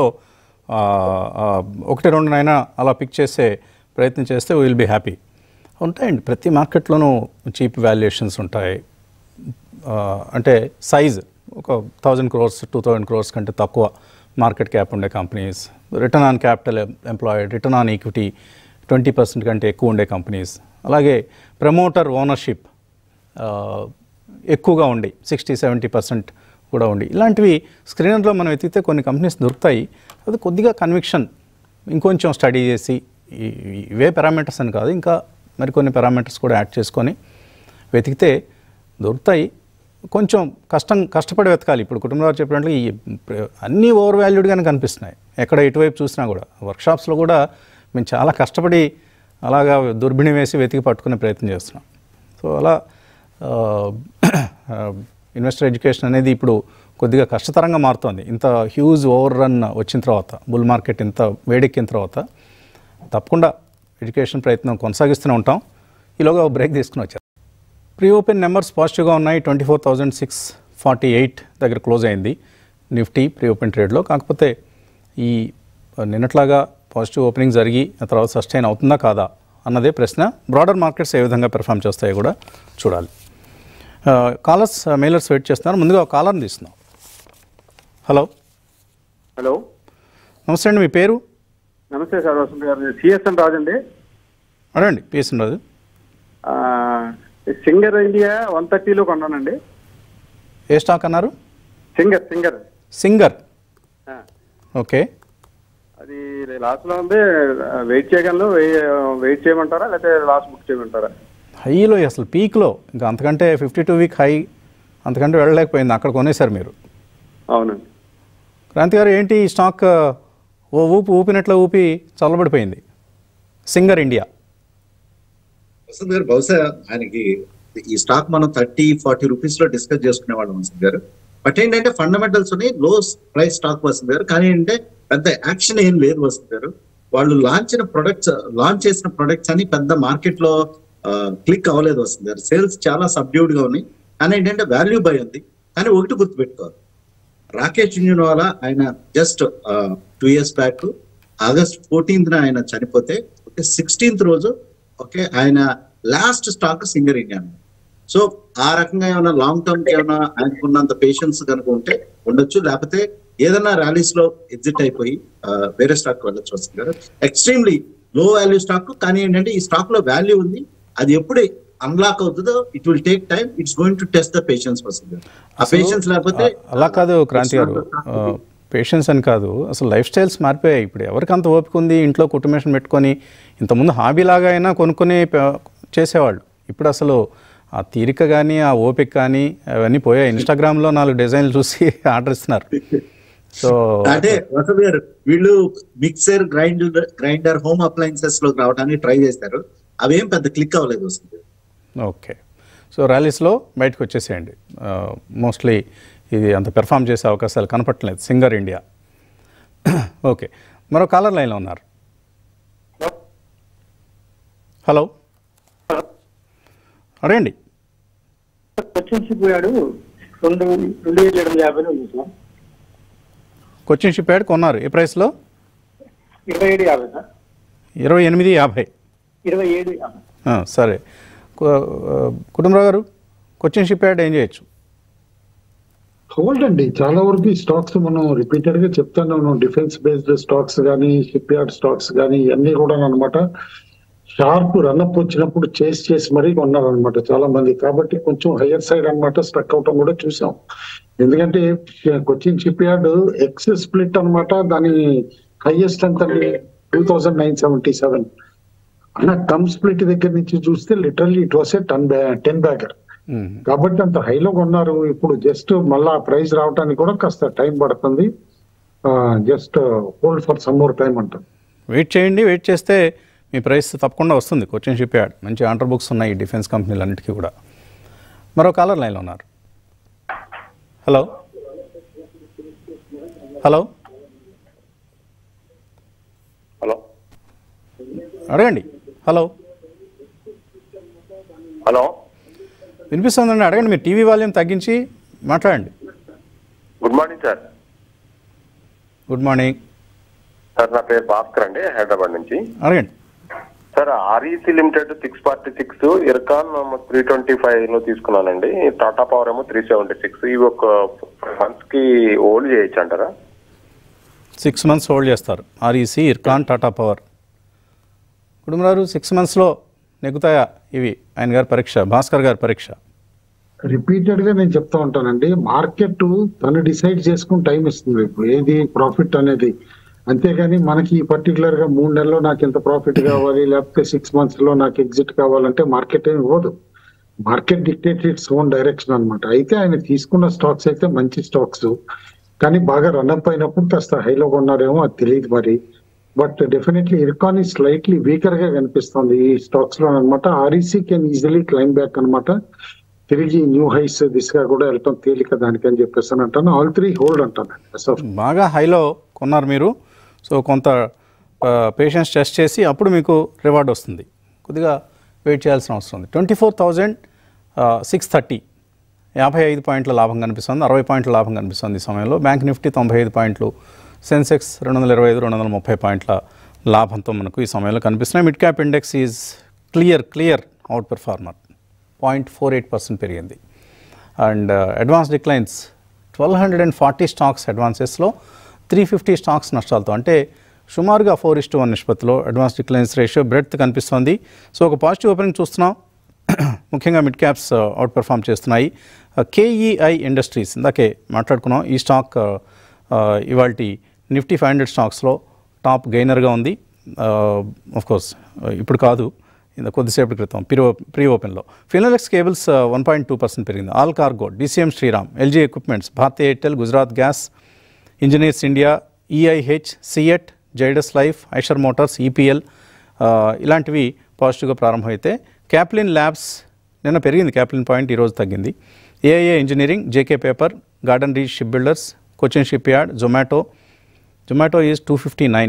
Speaker 1: ఒకటి రెండునైనా అలా పిక్ చేసే ప్రయత్నం చేస్తే విల్ బీ హ్యాపీ ఉంటాయండి ప్రతి మార్కెట్లోనూ చీప్ వాల్యుయేషన్స్ ఉంటాయి ఆ, అంటే సైజ్ ఒక thousand crores two thousand crores కంటే తక్కువ మార్కెట్ క్యాప్ ఉండే companies return on capital employed return on equity twenty percent కంటే ఎక్కువ ఉండే కంపెనీస్ అలాగే ప్రమోటర్ ఓనర్షిప్ ఎక్కువగా ఉండి సిక్స్టీ సెవెంటీ పర్సెంట్ కూడా ఉండి ఇలాంటివి స్క్రీనర్లో మనం వెతికితే కొన్ని కంపెనీస్ దొరుకుతాయి అది కొద్దిగా కన్విక్షన్ ఇంకొంచెం స్టడీ చేసి ఈ- ఈ- ఇవే పారామీటర్స్ అని కాదు ఇంకా మరికొన్ని పారామీటర్స్ కూడా యాడ్ చేసుకొని వెతికితే దొరుకుతాయి కొంచెం కష్టం కష్టపడి వెతకాలి ఇప్పుడు కుటుంబంలో చెప్పినట్లు ఈ ప్ర- అన్నీ ఓవర్ వాల్యూడ్గానే కనిపిస్తున్నాయి ఎక్కడ ఎటువైపు చూసినా కూడా వర్క్షాప్స్లో కూడా మేము చాలా కష్టపడి అలాగా దుర్బిణి వేసి వెతికి పట్టుకునే ప్రయత్నం చేస్తున్నాం సో అలా ఇన్వెస్టర్ ఎడ్యుకేషన్ అనేది ఇప్పుడు కొద్దిగా కష్టతరంగా మారుతోంది ఇంత హ్యూజ్ ఓవర్ రన్ వచ్చిన తర్వాత బుల్ మార్కెట్ ఇంత వేడెక్కిన తర్వాత తప్పకుండా ఎడ్యుకేషన్ ప్రయత్నం కొనసాగిస్తూనే ఉంటాం ఈలోగా ఓ బ్రేక్ తీసుకుని వచ్చారు ప్రీ ఓపెన్ నెంబర్స్ పాజిటివ్గా ఉన్నాయి twenty four thousand six forty eight దగ్గర క్లోజ్ అయింది నిఫ్టీ ప్రీ ఓపెన్ ట్రేడ్లో కాకపోతే ఈ నిన్నట్లాగా పాజిటివ్ ఓపెనింగ్ జరిగి ఆ తర్వాత సస్టైన్ అవుతుందా కాదా అన్నదే ప్రశ్న బ్రాడర్ మార్కెట్స్ ఏ విధంగా పెర్ఫామ్ చేస్తాయో కూడా చూడాలి కాలర్స్ మెయిలర్స్ వెయిట్ చేస్తున్నారు ముందుగా ఒక కాలర్ని తీస్తున్నాం హలో
Speaker 4: హలో
Speaker 1: నమస్తే అండి మీ పేరు
Speaker 4: నమస్తే సార్ వసంత్ గారు సిఎస్ఎన్ రాజు అండి
Speaker 1: అడండి పిఎస్ఎన్ రాజు
Speaker 4: ఆ, సింగర్ ఇండియా వన్ థర్టీలో కొన్నానండి
Speaker 1: ఏ స్టాక్ అన్నారు
Speaker 4: సింగర్ సింగర్
Speaker 1: సింగర్
Speaker 4: ఆ,
Speaker 1: ఓకే
Speaker 4: అది లాస్ట్లో ఉంది వెయిట్ చేయగలను వెయిట్ చేయమంటారా లేకపోతే లాస్ట్ బుక్ చేయమంటారా
Speaker 1: హైలో అసలు పీక్లో ఇంకా అంతకంటే ఫిఫ్టీ టూ వీక్ హై అంతకంటే వెళ్ళలేకపోయింది అక్కడ కొనేశారు మీరు
Speaker 4: అవునండి
Speaker 1: క్రాంతి గారు ఏంటి ఈ స్టాక్ ఓ ఊపి ఊపినట్లు ఊపి చల్లబడిపోయింది సింగర్ ఇండియా
Speaker 3: వసంత్ గారు బహుశా ఆయనకి ఈ స్టాక్ మనం థర్టీ ఫార్టీ రూపీస్ లో డిస్కస్ చేసుకునే వాళ్ళం వసంత్ గారు బట్ ఏంటంటే ఫండమెంటల్స్ ఉన్నాయి లో ప్రైస్ స్టాక్ వసంత్ గారు కానీ ఏంటంటే పెద్ద యాక్షన్ ఏం లేదు వసంత్ గారు వాళ్ళు లాంచిన ప్రొడక్ట్స్ లాంచ్ చేసిన ప్రొడక్ట్స్ అని పెద్ద మార్కెట్ లో క్లిక్ అవ్వలేదు వస్తుంది గారు సేల్స్ చాలా సబ్డ్యూడ్ గా ఉన్నాయి కానీ ఏంటంటే వాల్యూ బై ఉంది కానీ ఒకటి గుర్తుపెట్టుకోవాలి రాకేష్ జుంజునవాలా ఆయన just two years back August fourteenth ఆయన చనిపోతే ఓకే సిక్స్టీన్త్ రోజు ఓకే ఆయన last stock Singer India so ఆ రకంగా ఏమైనా లాంగ్ టర్మ్ కి ఏమైనా ఆయనకున్నంత పేషెన్స్ కనుక ఉంటే ఉండొచ్చు లేకపోతే ఏదైనా ర్యాలీస్ లో ఎగ్జిట్ అయిపోయి ఆ, వేరే స్టాక్ వెళ్ళొచ్చు వస్తుంది కదా ఎక్స్ట్రీమ్లీ లో వాల్యూ స్టాక్ కానీ ఏంటంటే ఈ స్టాక్ లో వాల్యూ ఉంది అది ఎప్పుడే అన్లాక్ అవుతుందో it will take time it's going to test the patience వస్తుంది ఆ పేషెన్స్ లేకపోతే
Speaker 1: అలా కాదు క్రాంతి గారు పేషెన్స్ అని కాదు అసలు లైఫ్ స్టైల్స్ మారిపోయాయి ఇప్పుడు ఎవరికి అంత ఓపిక ఉంది ఇంట్లో కుటుంబేషన్ పెట్టుకొని ఇంతకుముందు హాబీలాగా అయినా కొనుక్కొని ప- చేసేవాళ్ళు ఇప్పుడు అసలు ఆ తీరిక కానీ ఆ ఓపిక కానీ అవన్నీ పోయాయి ఇన్స్టాగ్రామ్లో నాలుగు డిజైన్లు చూసి ఆర్డర్ ఇస్తున్నారు సో
Speaker 3: అంటే వసంత్ గారు వీళ్ళు mixer grinder grinder home appliances లోకి రావడానికి ట్రై చేస్తారు అవేం పెద్ద క్లిక్ అవ్వలేదు వసంత్ గారు
Speaker 1: ఓకే సో ర్యాలీస్లో బయటకు వచ్చేసేయండి మోస్ట్లీ ఇది అంత పెర్ఫామ్ చేసే అవకాశాలు కనపట్టలేదు సింగర్ ఇండియా ఓకే మరో కాలర్ లైన్లో ఉన్నారు హలో అడగండి
Speaker 5: వచ్చేసి పోయాడు రెండు రెండు వేల ఏడు వందల యాభై ఉంది సార్
Speaker 1: కొచ్చిన్ షిప్ యార్డ్ కొన్నారు ఏ ప్రైస్లో
Speaker 5: ఇరవై ఏడు యాభై సార్
Speaker 1: ఇరవై ఎనిమిది యాభై
Speaker 5: ఇరవై ఏడు యాభై
Speaker 1: ఆ, సరే కు- ఆ, కుటుంబరావు గారు కొచ్చిన్ షిప్ యార్డ్ ఏం చేయొచ్చు
Speaker 2: హోల్డ్ అండి చాలా వరకు ఈ స్టాక్స్ మనం రిపీటెడ్ గా చెప్తానే ఉన్నాం డిఫెన్స్ బేస్డ్ స్టాక్స్ కానీ షిప్ యార్డ్ స్టాక్స్ కానీ ఇవన్నీ కూడా అనమాట షార్ప్ రన్అప్ వచ్చినప్పుడు చేసి చేసి మరీ కొన్నారనమాట చాలా మంది కాబట్టి కొంచెం హయ్యర్ సైడ్ అన్నమాట స్ట్రక్ అవటం కూడా చూసాం ఎందుకంటే Cochin shipyard ex split అన్నమాట దాని హైయెస్ట్ ఎంత two thousand nine seventy seven అన్న కమ్ స్ప్లిట్ దగ్గర నుంచి చూస్తే literally it was a ton ten bagger
Speaker 1: hmm.
Speaker 2: కాబట్టి అంత హైలో కొన్నారు ఇప్పుడు జస్ట్ మళ్ళా ప్రైస్ రావడానికి కూడా కాస్త టైం పడుతుంది just hold for some more time అంటారు
Speaker 1: వెయిట్ చేయండి వెయిట్ చేస్తే మీ ప్రైస్ తప్పకుండా వస్తుంది కొచ్చిన్ షిప్ యార్డ్ మంచి ఆర్డర్ బుక్స్ ఉన్నాయి ఈ డిఫెన్స్ కంపెనీలన్నిటికీ కూడా మరో కాలర్ లైన్లో ఉన్నారు హలో హలో
Speaker 6: హలో
Speaker 1: అడగండి హలో
Speaker 6: హలో
Speaker 1: వినిపిస్తుందండి అడగండి మీరు టీవీ వాల్యూమ్ తగ్గించి మాట్లాడండి
Speaker 6: good morning sir
Speaker 1: good morning
Speaker 6: sir నా పేరు భాస్కర్ అండి హైదరాబాద్ నుంచి
Speaker 1: అడగండి
Speaker 6: సార్ REC limited six forty six Ircon three twenty five లో తీసుకున్నానండి టాటా పవర్ ఏమో త్రీ సెవెంటీ సిక్స్ ఇవి ఒక మంత్స్ కి హోల్డ్ చేయొచ్చు అంటారా
Speaker 1: సిక్స్ మంత్స్ హోల్డ్ చేస్తారు ఆర్ఈసి ఇర్కాన్ టాటా పవర్ కుటుంబరారు సిక్స్ మంత్స్లో నెగ్గుతాయా ఇవి ఆయన గారి పరీక్ష భాస్కర్ గారి పరీక్ష
Speaker 2: రిపీటెడ్ గా నేను చెప్తా ఉంటానండి మార్కెట్ తను డిసైడ్ చేసుకుని టైం ఇస్తుంది ఇప్పుడు ఏది ప్రాఫిట్ అనేది అంతేగాని మనకి పర్టికులర్ గా మూడు నెలల్లో నాకు ఎంత ప్రాఫిట్ కావాలి లేకపోతే సిక్స్ మంత్స్ లో నాకు ఎగ్జిట్ కావాలంటే మార్కెట్ ఏమి ఇవ్వదు market dictate its own direction అన్నమాట అయితే ఆయన తీసుకున్న స్టాక్స్ అయితే మంచి స్టాక్స్ కానీ బాగా రన్అప్ అయినప్పుడు కాస్త హైలో కొన్నారేమో అది తెలియదు మరి బట్ డెఫినెట్లీ ఇర్కాన్ ఈ స్లైట్లీ వీకర్ గా కనిపిస్తుంది ఈ స్టాక్స్ లో అనమాట REC can easily climb back అన్నమాట తిరిగి న్యూ హైస్ దిశగా కూడా వెళ్ళటం తేలిక దానికని చెప్పేసి అని అంటాను ఆల్ త్రీ హోల్డ్ అంటాను as of
Speaker 1: బాగా హైలో కొన్నారు మీరు సో కొంత పేషెన్స్ టెస్ట్ చేసి అప్పుడు మీకు రివార్డ్ వస్తుంది కొద్దిగా వెయిట్ చేయాల్సిన అవసరం ఉంది twenty four thousand six thirty యాభై ఐదు పాయింట్ల లాభం కనిపిస్తుంది అరవై పాయింట్ల లాభం కనిపిస్తుంది ఈ సమయంలో బ్యాంక్ నిఫ్టీ తొంభై ఐదు పాయింట్లు సెన్సెక్స్ రెండు వందల ఇరవై ఐదు రెండు వందల ముప్పై పాయింట్ల లాభంతో మనకు ఈ సమయంలో కనిపిస్తున్నాయి mid cap index is clear clear outperformer point four eight percent పెరిగింది and advance declines twelve hundred and forty stocks అడ్వాన్సెస్లో త్రీ ఫిఫ్టీ స్టాక్స్ నష్టాలతో అంటే సుమారుగా ఫోర్ ఇస్టు వన్ నిష్పత్తిలో అడ్వాన్స్ డిక్లైన్స్ రేషియో బ్రెడ్త్ కనిపిస్తోంది సో ఒక పాజిటివ్ ఓపెనింగ్ చూస్తున్నాం ముఖ్యంగా మిడ్ క్యాప్స్ అవుట్ పెర్ఫామ్ చేస్తున్నాయి కేఈఐ ఇండస్ట్రీస్ ఇందాకే మాట్లాడుకున్నాం ఈ స్టాక్ ఇవాళ నిఫ్టీ ఫైవ్ హండ్రెడ్ స్టాక్స్లో టాప్ గెయినర్గా ఉంది ఆఫ్ కోర్స్ ఇప్పుడు కాదు ఇంత కొద్దిసేపటి క్రితం ప్రీ ప్రీ ఓపెన్లో Finolex Cables one point two percent పెరిగింది All Cargo DCM Shriram LG Equipments Bharti Airtel Gujarat Gas Engineers India EIH CEAT Zydus Life Eicher Motors EPL ఇలాంటివి పాజిటివ్గా ప్రారంభమైతే క్యాప్లిన్ ల్యాబ్స్ నిన్న పెరిగింది క్యాప్లిన్ పాయింట్ ఈరోజు తగ్గింది AIA Engineering JK Paper Garden Reach Shipbuilders Cochin Shipyard Zomato Zomato is two fifty nine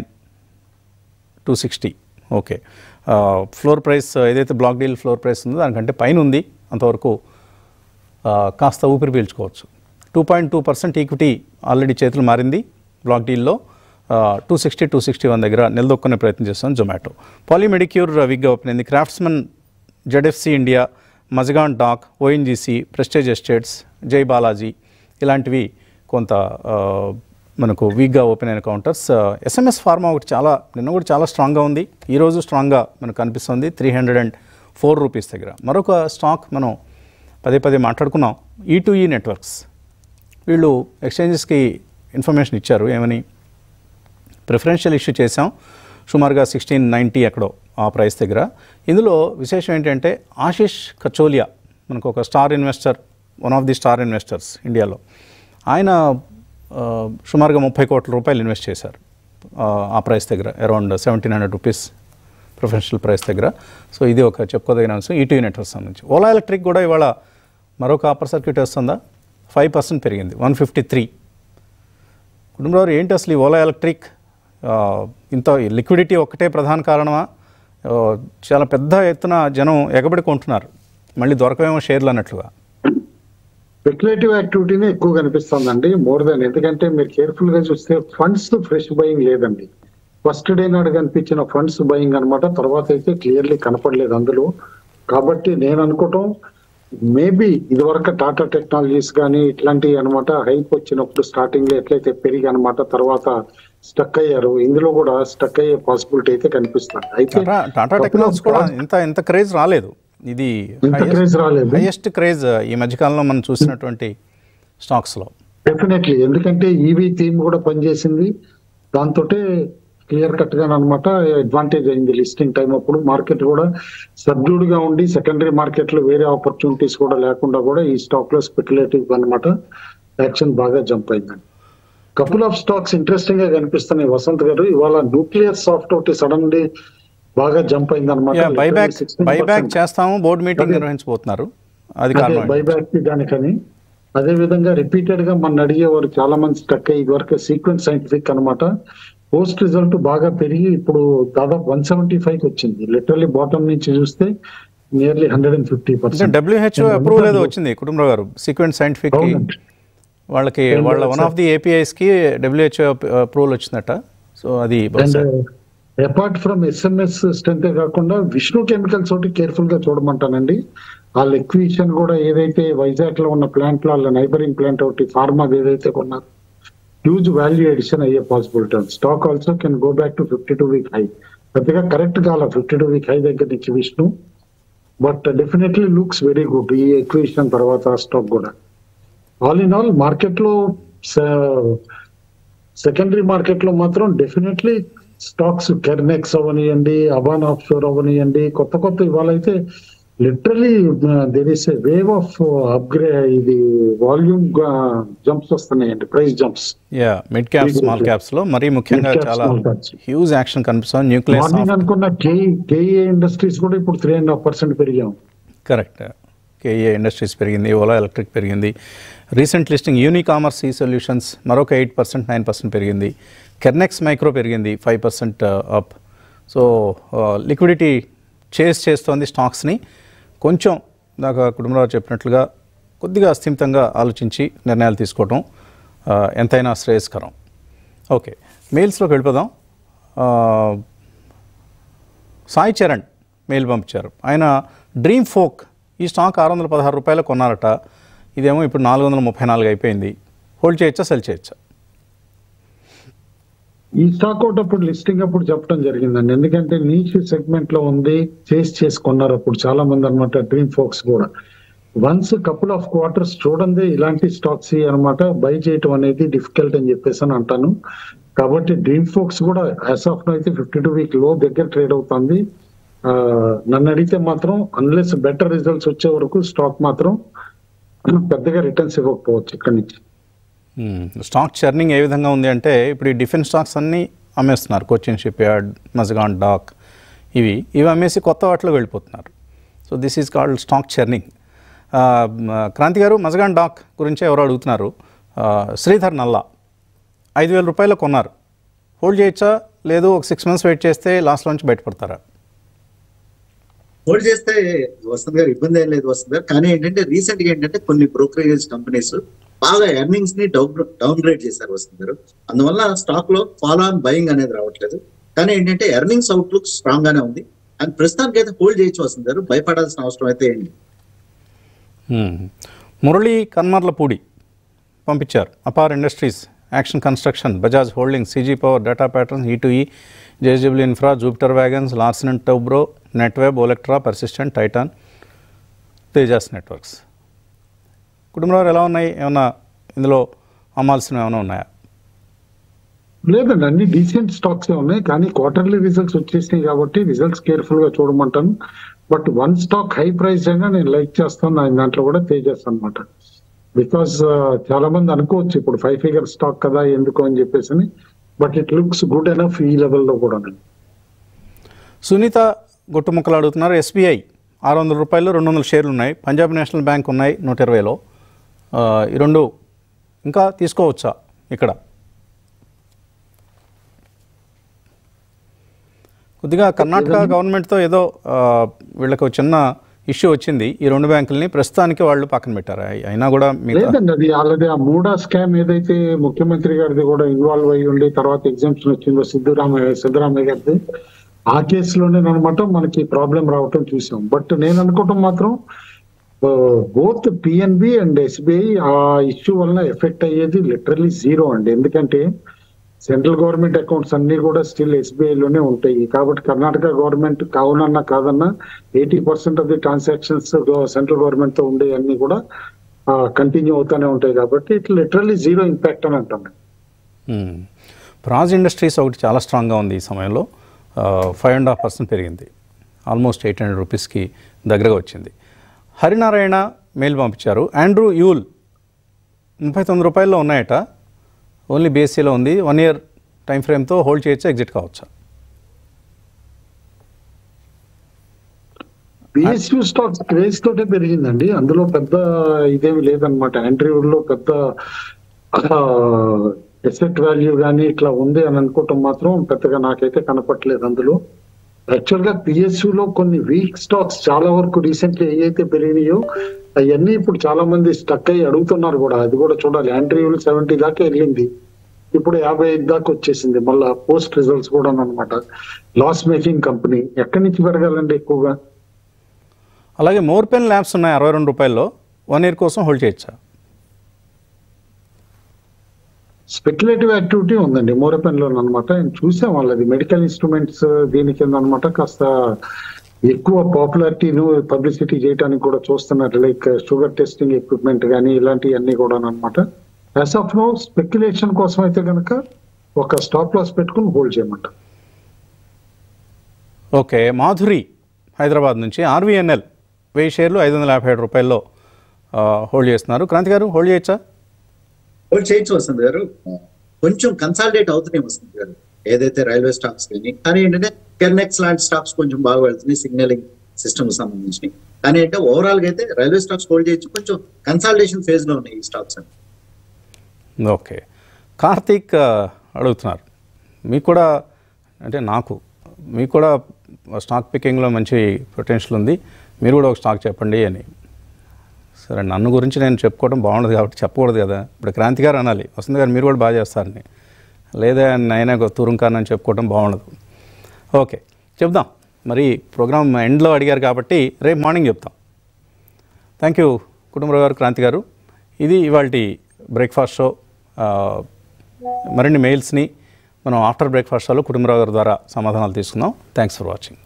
Speaker 1: two sixty okay floor price ఏదైతే బ్లాక్ డీల్ ఫ్లోర్ ప్రైస్ ఉందో దానికంటే పైన ఉంది అంతవరకు ఆ, కాస్త ఊపిరి పీల్చుకోవచ్చు two point two percent equity already చేతులు మారింది బ్లాక్ డీల్లో two sixty two sixty one దగ్గర నిలదొక్కునే ప్రయత్నం చేస్తాం జొమాటో పాలిమెడిక్యూర్ విగ్గా ఓపెన్ అయింది Craftsman ZFC India Mazagon Dock ONGC prestige Estates Jai Balaji ఇలాంటివి కొంత ఆ, మనకు వీక్గా ఓపెన్ అయిన కౌంటర్స్ ఎస్ఎంఎస్ ఫార్మా ఒకటి చాలా నిన్న కూడా చాలా స్ట్రాంగ్గా ఉంది ఈరోజు స్ట్రాంగ్గా మనకు కనిపిస్తుంది three hundred and four rupees దగ్గర మరొక స్టాక్ మనం పదే పదే మాట్లాడుకున్నాం ఈ టు ఈ నెట్వర్క్స్ వీళ్ళు ఎక్స్చేంజెస్కి ఇన్ఫర్మేషన్ ఇచ్చారు ఏమని ప్రిఫరెన్షియల్ ఇష్యూ చేసాం సుమారుగా సిక్స్టీన్ నైంటీ ఎక్కడో ఆ ప్రైస్ దగ్గర ఇందులో విశేషం ఏంటంటే ఆశిష్ కచోలియా మనకు ఒక star investor one of the star investors ఇండియాలో ఆయన ఆ, సుమారుగా ముప్పై కోట్ల రూపాయలు ఇన్వెస్ట్ చేశారు ఆ, ఆ ప్రైస్ దగ్గర around seventeen hundred rupees professional price దగ్గర సో ఇది ఒక చెప్పుకోదగిన అంశం ఈటీవీ నెట్వర్క్ సంబంధించి ఓలా ఎలక్ట్రిక్ కూడా ఇవాళ మరొక అప్పర్ సర్క్యూట్ వస్తుందా ఫైవ్ పర్సెంట్ పెరిగింది వన్ ఫిఫ్టీ త్రీ కుటుంబంలో ఏంటి అసలు ఈ ఓలా ఎలక్ట్రిక్ ఆ, ఇంత లిక్విడిటీ ఒక్కటే ప్రధాన కారణమా ఆ, చాలా పెద్ద ఎత్తున జనం ఎగబడి కొంటున్నారు మళ్ళీ దొరకవేమో షేర్లు అన్నట్లుగా
Speaker 2: స్పెక్యులేటివ్ యాక్టివిటీనే ఎక్కువ కనిపిస్తుందండి మోర్ దాన్ ఎందుకంటే మీరు కేర్ఫుల్ గా చూస్తే ఫండ్స్ ఫ్రెష్ బయింగ్ లేదండి ఫస్ట్ డే నాడు కనిపించిన ఫండ్స్ బయింగ్ అన్నమాట తర్వాత అయితే క్లియర్లీ కనపడలేదు అందులో కాబట్టి నేను అనుకోవటం మేబీ ఇదివరకు టాటా టెక్నాలజీస్ కానీ ఇట్లాంటివి అనమాట హైప్ వచ్చినప్పుడు స్టార్టింగ్ లో ఎట్లయితే పెరిగి అనమాట తర్వాత స్టక్ అయ్యారు ఇందులో కూడా స్టక్ అయ్యే పాసిబిలిటీ అయితే కనిపిస్తుంది అయితే
Speaker 1: టాటా టాటా టెక్నాలజీస్ కూడా ఇంత ఇంత క్రేజ్ రాలేదు ఇది
Speaker 2: ఇంత craze రాలేదు.
Speaker 1: హైయెస్ట్ క్రేజ్ ఈ మధ్యకాలంలో మనం చూసినటువంటి స్టాక్స్లో
Speaker 2: డెఫినెట్లీ ఎందుకంటే ఈవీ థీమ్ కూడా పనిచేసింది దాంతో క్లియర్ కట్ గా అనమాట అడ్వాంటేజ్ అయింది లిస్టింగ్ టైం అప్పుడు మార్కెట్ కూడా సబ్డ్యూడ్ గా ఉండి సెకండరీ మార్కెట్ లో వేరే ఆపర్చునిటీస్ కూడా లేకుండా కూడా ఈ స్టాక్ లో స్పెక్యులేటివ్ అనమాట యాక్షన్ బాగా జంప్ అయిందండి కపుల్ ఆఫ్ స్టాక్స్ ఇంట్రెస్టింగ్ గా కనిపిస్తున్నాయి వసంత్ గారు ఇవాళ న్యూక్లియర్ సాఫ్ట్ ఒకటి సడన్ బాగా జంప్ అయింది అనమాట
Speaker 1: బైబ్యాక్ బైబ్యాక్ చేస్తాము బోర్డు మీటింగ్
Speaker 2: అదే.
Speaker 1: నిర్వహించబోతున్నారు అది కారణం ఏంటి?
Speaker 2: బైబ్యాక్ దానికని అదే విధంగా రిపీటెడ్ గా మన అడిగేవారు చాలా మంది స్టక్ అయ్యి ఇదివరకు సీక్వెన్స్ సైంటిఫిక్ అన్నమాట పోస్ట్ రిజల్ట్ బాగా పెరిగి ఇప్పుడు దాదాపు వన్ సెవెంటీ ఫైవ్ వచ్చింది లిటరల్లీ బాటమ్ నుంచి చూస్తే నియర్లీ హండ్రెడ్ అండ్ ఫిఫ్టీ
Speaker 1: అంటే
Speaker 2: పర్సెంట్
Speaker 1: డబ్ల్యూహెచ్ఓ అప్రూవల్ ఏదో వచ్చింది కుటుంబరావు గారు సీక్వెంట్ సైంటిఫిక్
Speaker 2: అవునండి.
Speaker 1: వాళ్ళకి వాళ్ళ వన్ ఆఫ్ ది ఏపీఐస్కి డబ్ల్యూహెచ్ఓ అప్రూవల్ వచ్చిందట సో అది
Speaker 2: అండ్
Speaker 1: బహుశా
Speaker 2: అపార్ట్ ఫ్రమ్ ఎస్ఎంఎస్ స్ట్రెంత్ కాకుండా విష్ణు కెమికల్స్ ఒకటి కేర్ఫుల్ గా చూడమంటానండి వాళ్ళ ఎక్విషన్ కూడా ఏదైతే వైజాగ్ లో ఉన్న ప్లాంట్ లో వాళ్ళ నైబరింగ్ ప్లాంట్ ఒకటి ఫార్మా ఏదైతే కొన్నారు హ్యూజ్ వాల్యూ ఎడిషన్ అయ్యే పాసిబిలిటీ ఉంది stock also can go back to fifty two week high పెద్దగా కరెక్ట్ కాల ఫిఫ్టీ టూ వీక్ హై దగ్గర నుంచి Vishnu but definitely looks very good ఈ ఎక్విషన్ తర్వాత స్టాక్ కూడా ఆల్ ఇన్ ఆల్ మార్కెట్ లో సెకండరీ మార్కెట్ లో మాత్రం డెఫినెట్లీ స్టాక్స్ కెర్నెక్స్ అవనియండి అబాన్ ఆఫ్ షోర్ అవనియండి కొత్త కొత్త ఇవాళ అయితే literally there is a wave of upgrade ఇది వాల్యూమ్ జంప్స్ వస్తున్నాయండి price jumps
Speaker 1: yeah mid cap small caps లో మరీ ముఖ్యంగా
Speaker 2: Mid cap,
Speaker 1: చాలా
Speaker 2: small caps.
Speaker 1: హ్యూజ్ యాక్షన్ కనిపిస్తుంది న్యూక్లియస్
Speaker 2: మార్నింగ్ అనుకున్న కే కేఏ ఇండస్ట్రీస్ కూడా ఇప్పుడు త్రీ అండ్ హాఫ్ పర్సెంట్ పెరిగాం
Speaker 1: కరెక్ట్ కేఏ ఇండస్ట్రీస్ పెరిగింది ఓలా ఎలక్ట్రిక్ పెరిగింది recent listing Unicommerce e solutions మరొక ఎయిట్ పర్సెంట్ నైన్ పర్సెంట్ పెరిగింది కెర్నెక్స్ మైక్రో పెరిగింది five percent up so liquidity chase చేస్తోంది స్టాక్స్ని కొంచెం దాకా కుటుంబరావు చెప్పినట్లుగా కొద్దిగా అస్థిమితంగా ఆలోచించి నిర్ణయాలు తీసుకోవటం ఆ, ఎంతైనా శ్రేయస్కరం ఓకే మెయిల్స్లోకి వెళ్ళిపోదాం ఆ, సాయి చరణ్ మెయిల్ పంపించారు ఆయన డ్రీమ్ ఫోక్ ఈ స్టాక్ ఆరు వందల పదహారు రూపాయలు కొన్నారట ఇదేమో ఇప్పుడు నాలుగు వందల ముప్పై నాలుగు అయిపోయింది హోల్డ్ చేయొచ్చా సెల్ చేయొచ్చా
Speaker 2: ఈ స్టాక్ అవుట్ అప్పుడు లిస్టింగ్ అప్పుడు చెప్పడం జరిగిందండి ఎందుకంటే నీచ్ సెగ్మెంట్ లో ఉంది చేసి చేసుకున్నారు అప్పుడు చాలా మంది అనమాట డ్రీమ్ ఫోక్స్ కూడా వన్స్ కపుల్ ఆఫ్ క్వార్టర్స్ చూడండి ఇలాంటి స్టాక్స్ అన్నమాట బై చేయటం అనేది డిఫికల్ట్ అని చెప్పేసి అని అంటాను కాబట్టి డ్రీమ్ ఫోక్స్ కూడా యాజ్ ఆఫ్ అయితే ఫిఫ్టీ టూ వీక్ లో దగ్గర ట్రేడ్ అవుతుంది ఆ, నన్ను అడిగితే మాత్రం అన్లెస్ బెటర్ రిజల్ట్స్ వచ్చే వరకు స్టాక్ మాత్రం పెద్దగా రిటర్న్స్ ఇవ్వకపోవచ్చు ఇక్కడి నుంచి
Speaker 1: మ్మ్. స్టాక్ చర్నింగ్ ఏ విధంగా ఉంది అంటే ఇప్పుడు ఈ డిఫెన్స్ స్టాక్స్ అన్నీ అమ్మేస్తున్నారు Cochin ship yard Mazagon dock ఇవి ఇవి అమ్మేసి కొత్త వాటిలో వెళ్ళిపోతున్నారు so this is called stock churning ఆ, మ- క్రాంతి గారు మజగాన్ డాక్ గురించి ఎవరు అడుగుతున్నారు ఆ, శ్రీధర్ నల్లా ఐదు వేల రూపాయలు కొన్నారు హోల్డ్ చేయొచ్చా లేదు ఒక సిక్స్ మంత్స్ వెయిట్ చేస్తే లాస్ట్లోంచి బయటపడతారా
Speaker 3: హోల్డ్ చేస్తే వసంత్ గారు ఇబ్బంది ఏం లేదు వసంత్ గారు కానీ ఏంటంటే రీసెంట్ గా ఏంటంటే కొన్ని బ్రోకరేజ్ కంపెనీస్ బాగా ఎర్నింగ్స్ ని డౌన్ డౌన్ గ్రేడ్ చేశారు వసంత్ గారు అందువల్ల స్టాక్ లో ఫాలో ఆన్ బయింగ్ అనేది రావట్లేదు కానీ ఏంటంటే ఎర్నింగ్స్ అవుట్లుక్ స్ట్రాంగ్ గానే ఉంది అండ్ ప్రస్తుతానికి అయితే హోల్డ్ చేయొచ్చు వసంత్ గారు భయపడాల్సిన అవసరం అయితే ఏంటి
Speaker 1: మ్మ్. మురళీ కన్మర్లపూడి పంపించారు Apar industries action construction Bajaj holding CG power data patterns E two E JSW infra Jupiter wagons Larsen and Toubro Netweb Olectra persistent Titan Tejas networks కుటుంబంలో ఎలా ఉన్నాయి ఏమన్నా ఇందులో అమ్మాల్సినవి ఏమైనా ఉన్నాయా
Speaker 2: లేదండి అన్ని డీసెంట్ స్టాక్స్ ఉన్నాయి కానీ క్వార్టర్లీ రిజల్ట్స్ వచ్చేసినాయి కాబట్టి రిజల్ట్స్ కేర్ఫుల్ గా చూడమంటాను but one stock high price అయినా నేను లైక్ చేస్తాను నా దాంట్లో కూడా తేజస్ అనమాట బికాస్ చాలా మంది అనుకోవచ్చు ఇప్పుడు ఫైవ్ ఫిగర్ స్టాక్ కదా ఎందుకు అని చెప్పేసి but it looks good enough ఈ లెవెల్లో కూడా
Speaker 1: సునీత గుట్టుముక్కలు అడుగుతున్నారు ఎస్బీఐ ఆరు వందల రూపాయలు రెండు వందల షేర్లు ఉన్నాయి పంజాబ్ నేషనల్ బ్యాంక్ ఉన్నాయి నూట ఇరవైలో ఆ, ఈ రెండు ఇంకా తీసుకోవచ్చా ఇక్కడ కొద్దిగా కర్ణాటక గవర్నమెంట్తో ఏదో ఆ, వీళ్ళకి ఒక చిన్న ఇష్యూ వచ్చింది ఈ రెండు బ్యాంకుల్ని ప్రస్తుతానికి వాళ్ళు పక్కన పెట్టారు అయి- అయినా కూడా మిగతా
Speaker 2: లేదండి అది ఆల్రెడీ ఆ మూడా స్కామ్ ఏదైతే ముఖ్యమంత్రి గారిది కూడా ఇన్వాల్వ్ అయ్యి ఉండి తర్వాత ఎగ్జామ్షన్ వచ్చిందో సిద్ధరామయ్య సిద్ధరామయ్య గారిది ఆ కేసులోనే అనమాట మనకి ప్రాబ్లం రావటం చూసాం బట్ నేను అనుకోవటం మాత్రం బోత్ పిఎన్బి అండ్ ఎస్బిఐ ఆ ఇష్యూ వలన ఎఫెక్ట్ అయ్యేది లిటరలీ జీరో అండి ఎందుకంటే సెంట్రల్ గవర్నమెంట్ అకౌంట్స్ అన్ని కూడా స్టిల్ ఎస్బీఐ లోనే ఉంటాయి కాబట్టి కర్ణాటక గవర్నమెంట్ కావునన్నా కాదన్నా eighty percent of the transactions central government తో ఉండే అన్ని కూడా కంటిన్యూ అవుతానే ఉంటాయి కాబట్టి ఇట్ లిటరల్లీ జీరో ఇంపాక్ట్ అని అంటాం
Speaker 1: మ్మ్. ప్రాజ్ ఇండస్ట్రీస్ ఒకటి చాలా స్ట్రాంగ్గా ఉంది ఈ సమయంలో ఫైవ్ అండ్ హాఫ్ పర్సెంట్ పెరిగింది ఆల్మోస్ట్ ఎయిట్ హండ్రెడ్ రూపీస్కి దగ్గరగా వచ్చింది హరినారాయణ మెయిల్ పంపించారు ఆండ్రూ యూల్ ముప్పై తొమ్మిది రూపాయల్లో ఉన్నాయట ఓన్లీ బీఎస్సీలో ఉంది వన్ ఇయర్ టైం ఫ్రేమ్తో హోల్డ్ చేయొచ్చా ఎగ్జిట్ కావచ్చా
Speaker 2: బిఎస్యూ స్టాక్స్ క్రేజ్ తోటే పెరిగిందండి అందులో పెద్ద ఇదేమి లేదనమాట లో పెద్ద ఎసెట్ వాల్యూ కానీ ఇట్లా ఉంది అని అనుకోవటం మాత్రం పెద్దగా నాకైతే కనపట్లేదు అందులో యాక్చువల్ గా PSU లో కొన్ని వీక్ స్టాక్స్ చాలా వరకు రీసెంట్లీ ఏవైతే పెరిగినాయో అవన్నీ ఇప్పుడు చాలా మంది స్టక్ అయ్యి అడుగుతున్నారు కూడా అది కూడా చూడాలి యాంట్రీవ్యూల్ సెవెంటీ దాకా వెళ్ళింది ఇప్పుడు యాభై ఐదు దాకా వచ్చేసింది మళ్ళా పోస్ట్ రిజల్ట్స్ కూడా అనమాట లాస్ మేకింగ్ కంపెనీ ఎక్కడి నుంచి పెరగాలండి ఎక్కువగా
Speaker 1: అలాగే మోర్ పెన్ ల్యాబ్స్ ఉన్నాయి అరవై రెండు రూపాయల్లో వన్ ఇయర్ కోసం హోల్డ్ చేయొచ్చా
Speaker 2: స్పెక్యులేటివ్ యాక్టివిటీ ఉందండి మోరపెన్ లో అనమాట చూసాం వాళ్ళది మెడికల్ ఇన్స్ట్రుమెంట్స్ దీని కింద అనమాట కాస్త ఎక్కువ పాపులారిటీను పబ్లిసిటీ చేయడానికి కూడా చూస్తున్నారు లైక్ షుగర్ టెస్టింగ్ ఎక్విప్మెంట్ కానీ ఇలాంటివన్నీ కూడా అనమాట యాజ్ ఆఫ్ నో స్పెక్యులేషన్ కోసం అయితే కనుక ఒక స్టాప్ లాస్ పెట్టుకుని హోల్డ్ చేయమంట
Speaker 1: ఓకే మాధురి హైదరాబాద్ నుంచి ఆర్వీఎన్ఎల్ వెయ్యి షేర్లు ఐదు వందల యాభై ఏడు రూపాయల్లో ఆ, హోల్డ్ చేస్తున్నారు క్రాంతి గారు హోల్డ్ చేయొచ్చా
Speaker 3: హోల్డ్ చేయొచ్చు వస్తుంది గారు కొంచెం కన్సాలిడేట్ అవుతున్నాయి వస్తుంది గారు ఏదైతే రైల్వే స్టాక్స్ కానీ కానీ ఏంటంటే కెర్నెక్స్ లాంటి స్టాక్స్ కొంచెం బాగా వెళ్తున్నాయి సిగ్నలింగ్ సిస్టమ్ సంబంధించినవి కానీ అంటే ఓవరాల్ గా అయితే రైల్వే స్టాక్స్ హోల్డ్ చేయొచ్చు కొంచెం కన్సాలిడేషన్ ఫేజ్ లో ఉన్నాయి ఈ స్టాక్స్ అని
Speaker 1: ఓకే కార్తీక్ ఆ, అడుగుతున్నారు మీకు కూడా అంటే నాకు మీకు కూడా స్టాక్ పికింగ్లో మంచి పొటెన్షియల్ ఉంది మీరు కూడా ఒక స్టాక్ చెప్పండి అని సరే నన్ను గురించి నేను చెప్పుకోవడం బాగుండదు కాబట్టి చెప్పకూడదు కదా ఇప్పుడు క్రాంతి గారు అనాలి వసంత్ గారు మీరు కూడా బాగా చేస్తారని లేదా నైనా తురుంకానని చెప్పుకోవడం బాగుండదు ఓకే చెప్దాం మరి ప్రోగ్రామ్ ఎండ్లో అడిగారు కాబట్టి రేపు మార్నింగ్ చెప్తాం థ్యాంక్ యూ కుటుంబరావు గారు క్రాంతి గారు ఇది ఇవాళ బ్రేక్ఫాస్ట్ షో ఆ, మరిన్ని మెయిల్స్ని మనం ఆఫ్టర్ బ్రేక్ఫాస్ట్ షోలో కుటుంబరావు గారి ద్వారా సమాధానాలు తీసుకుందాం థ్యాంక్స్ ఫర్ వాచింగ్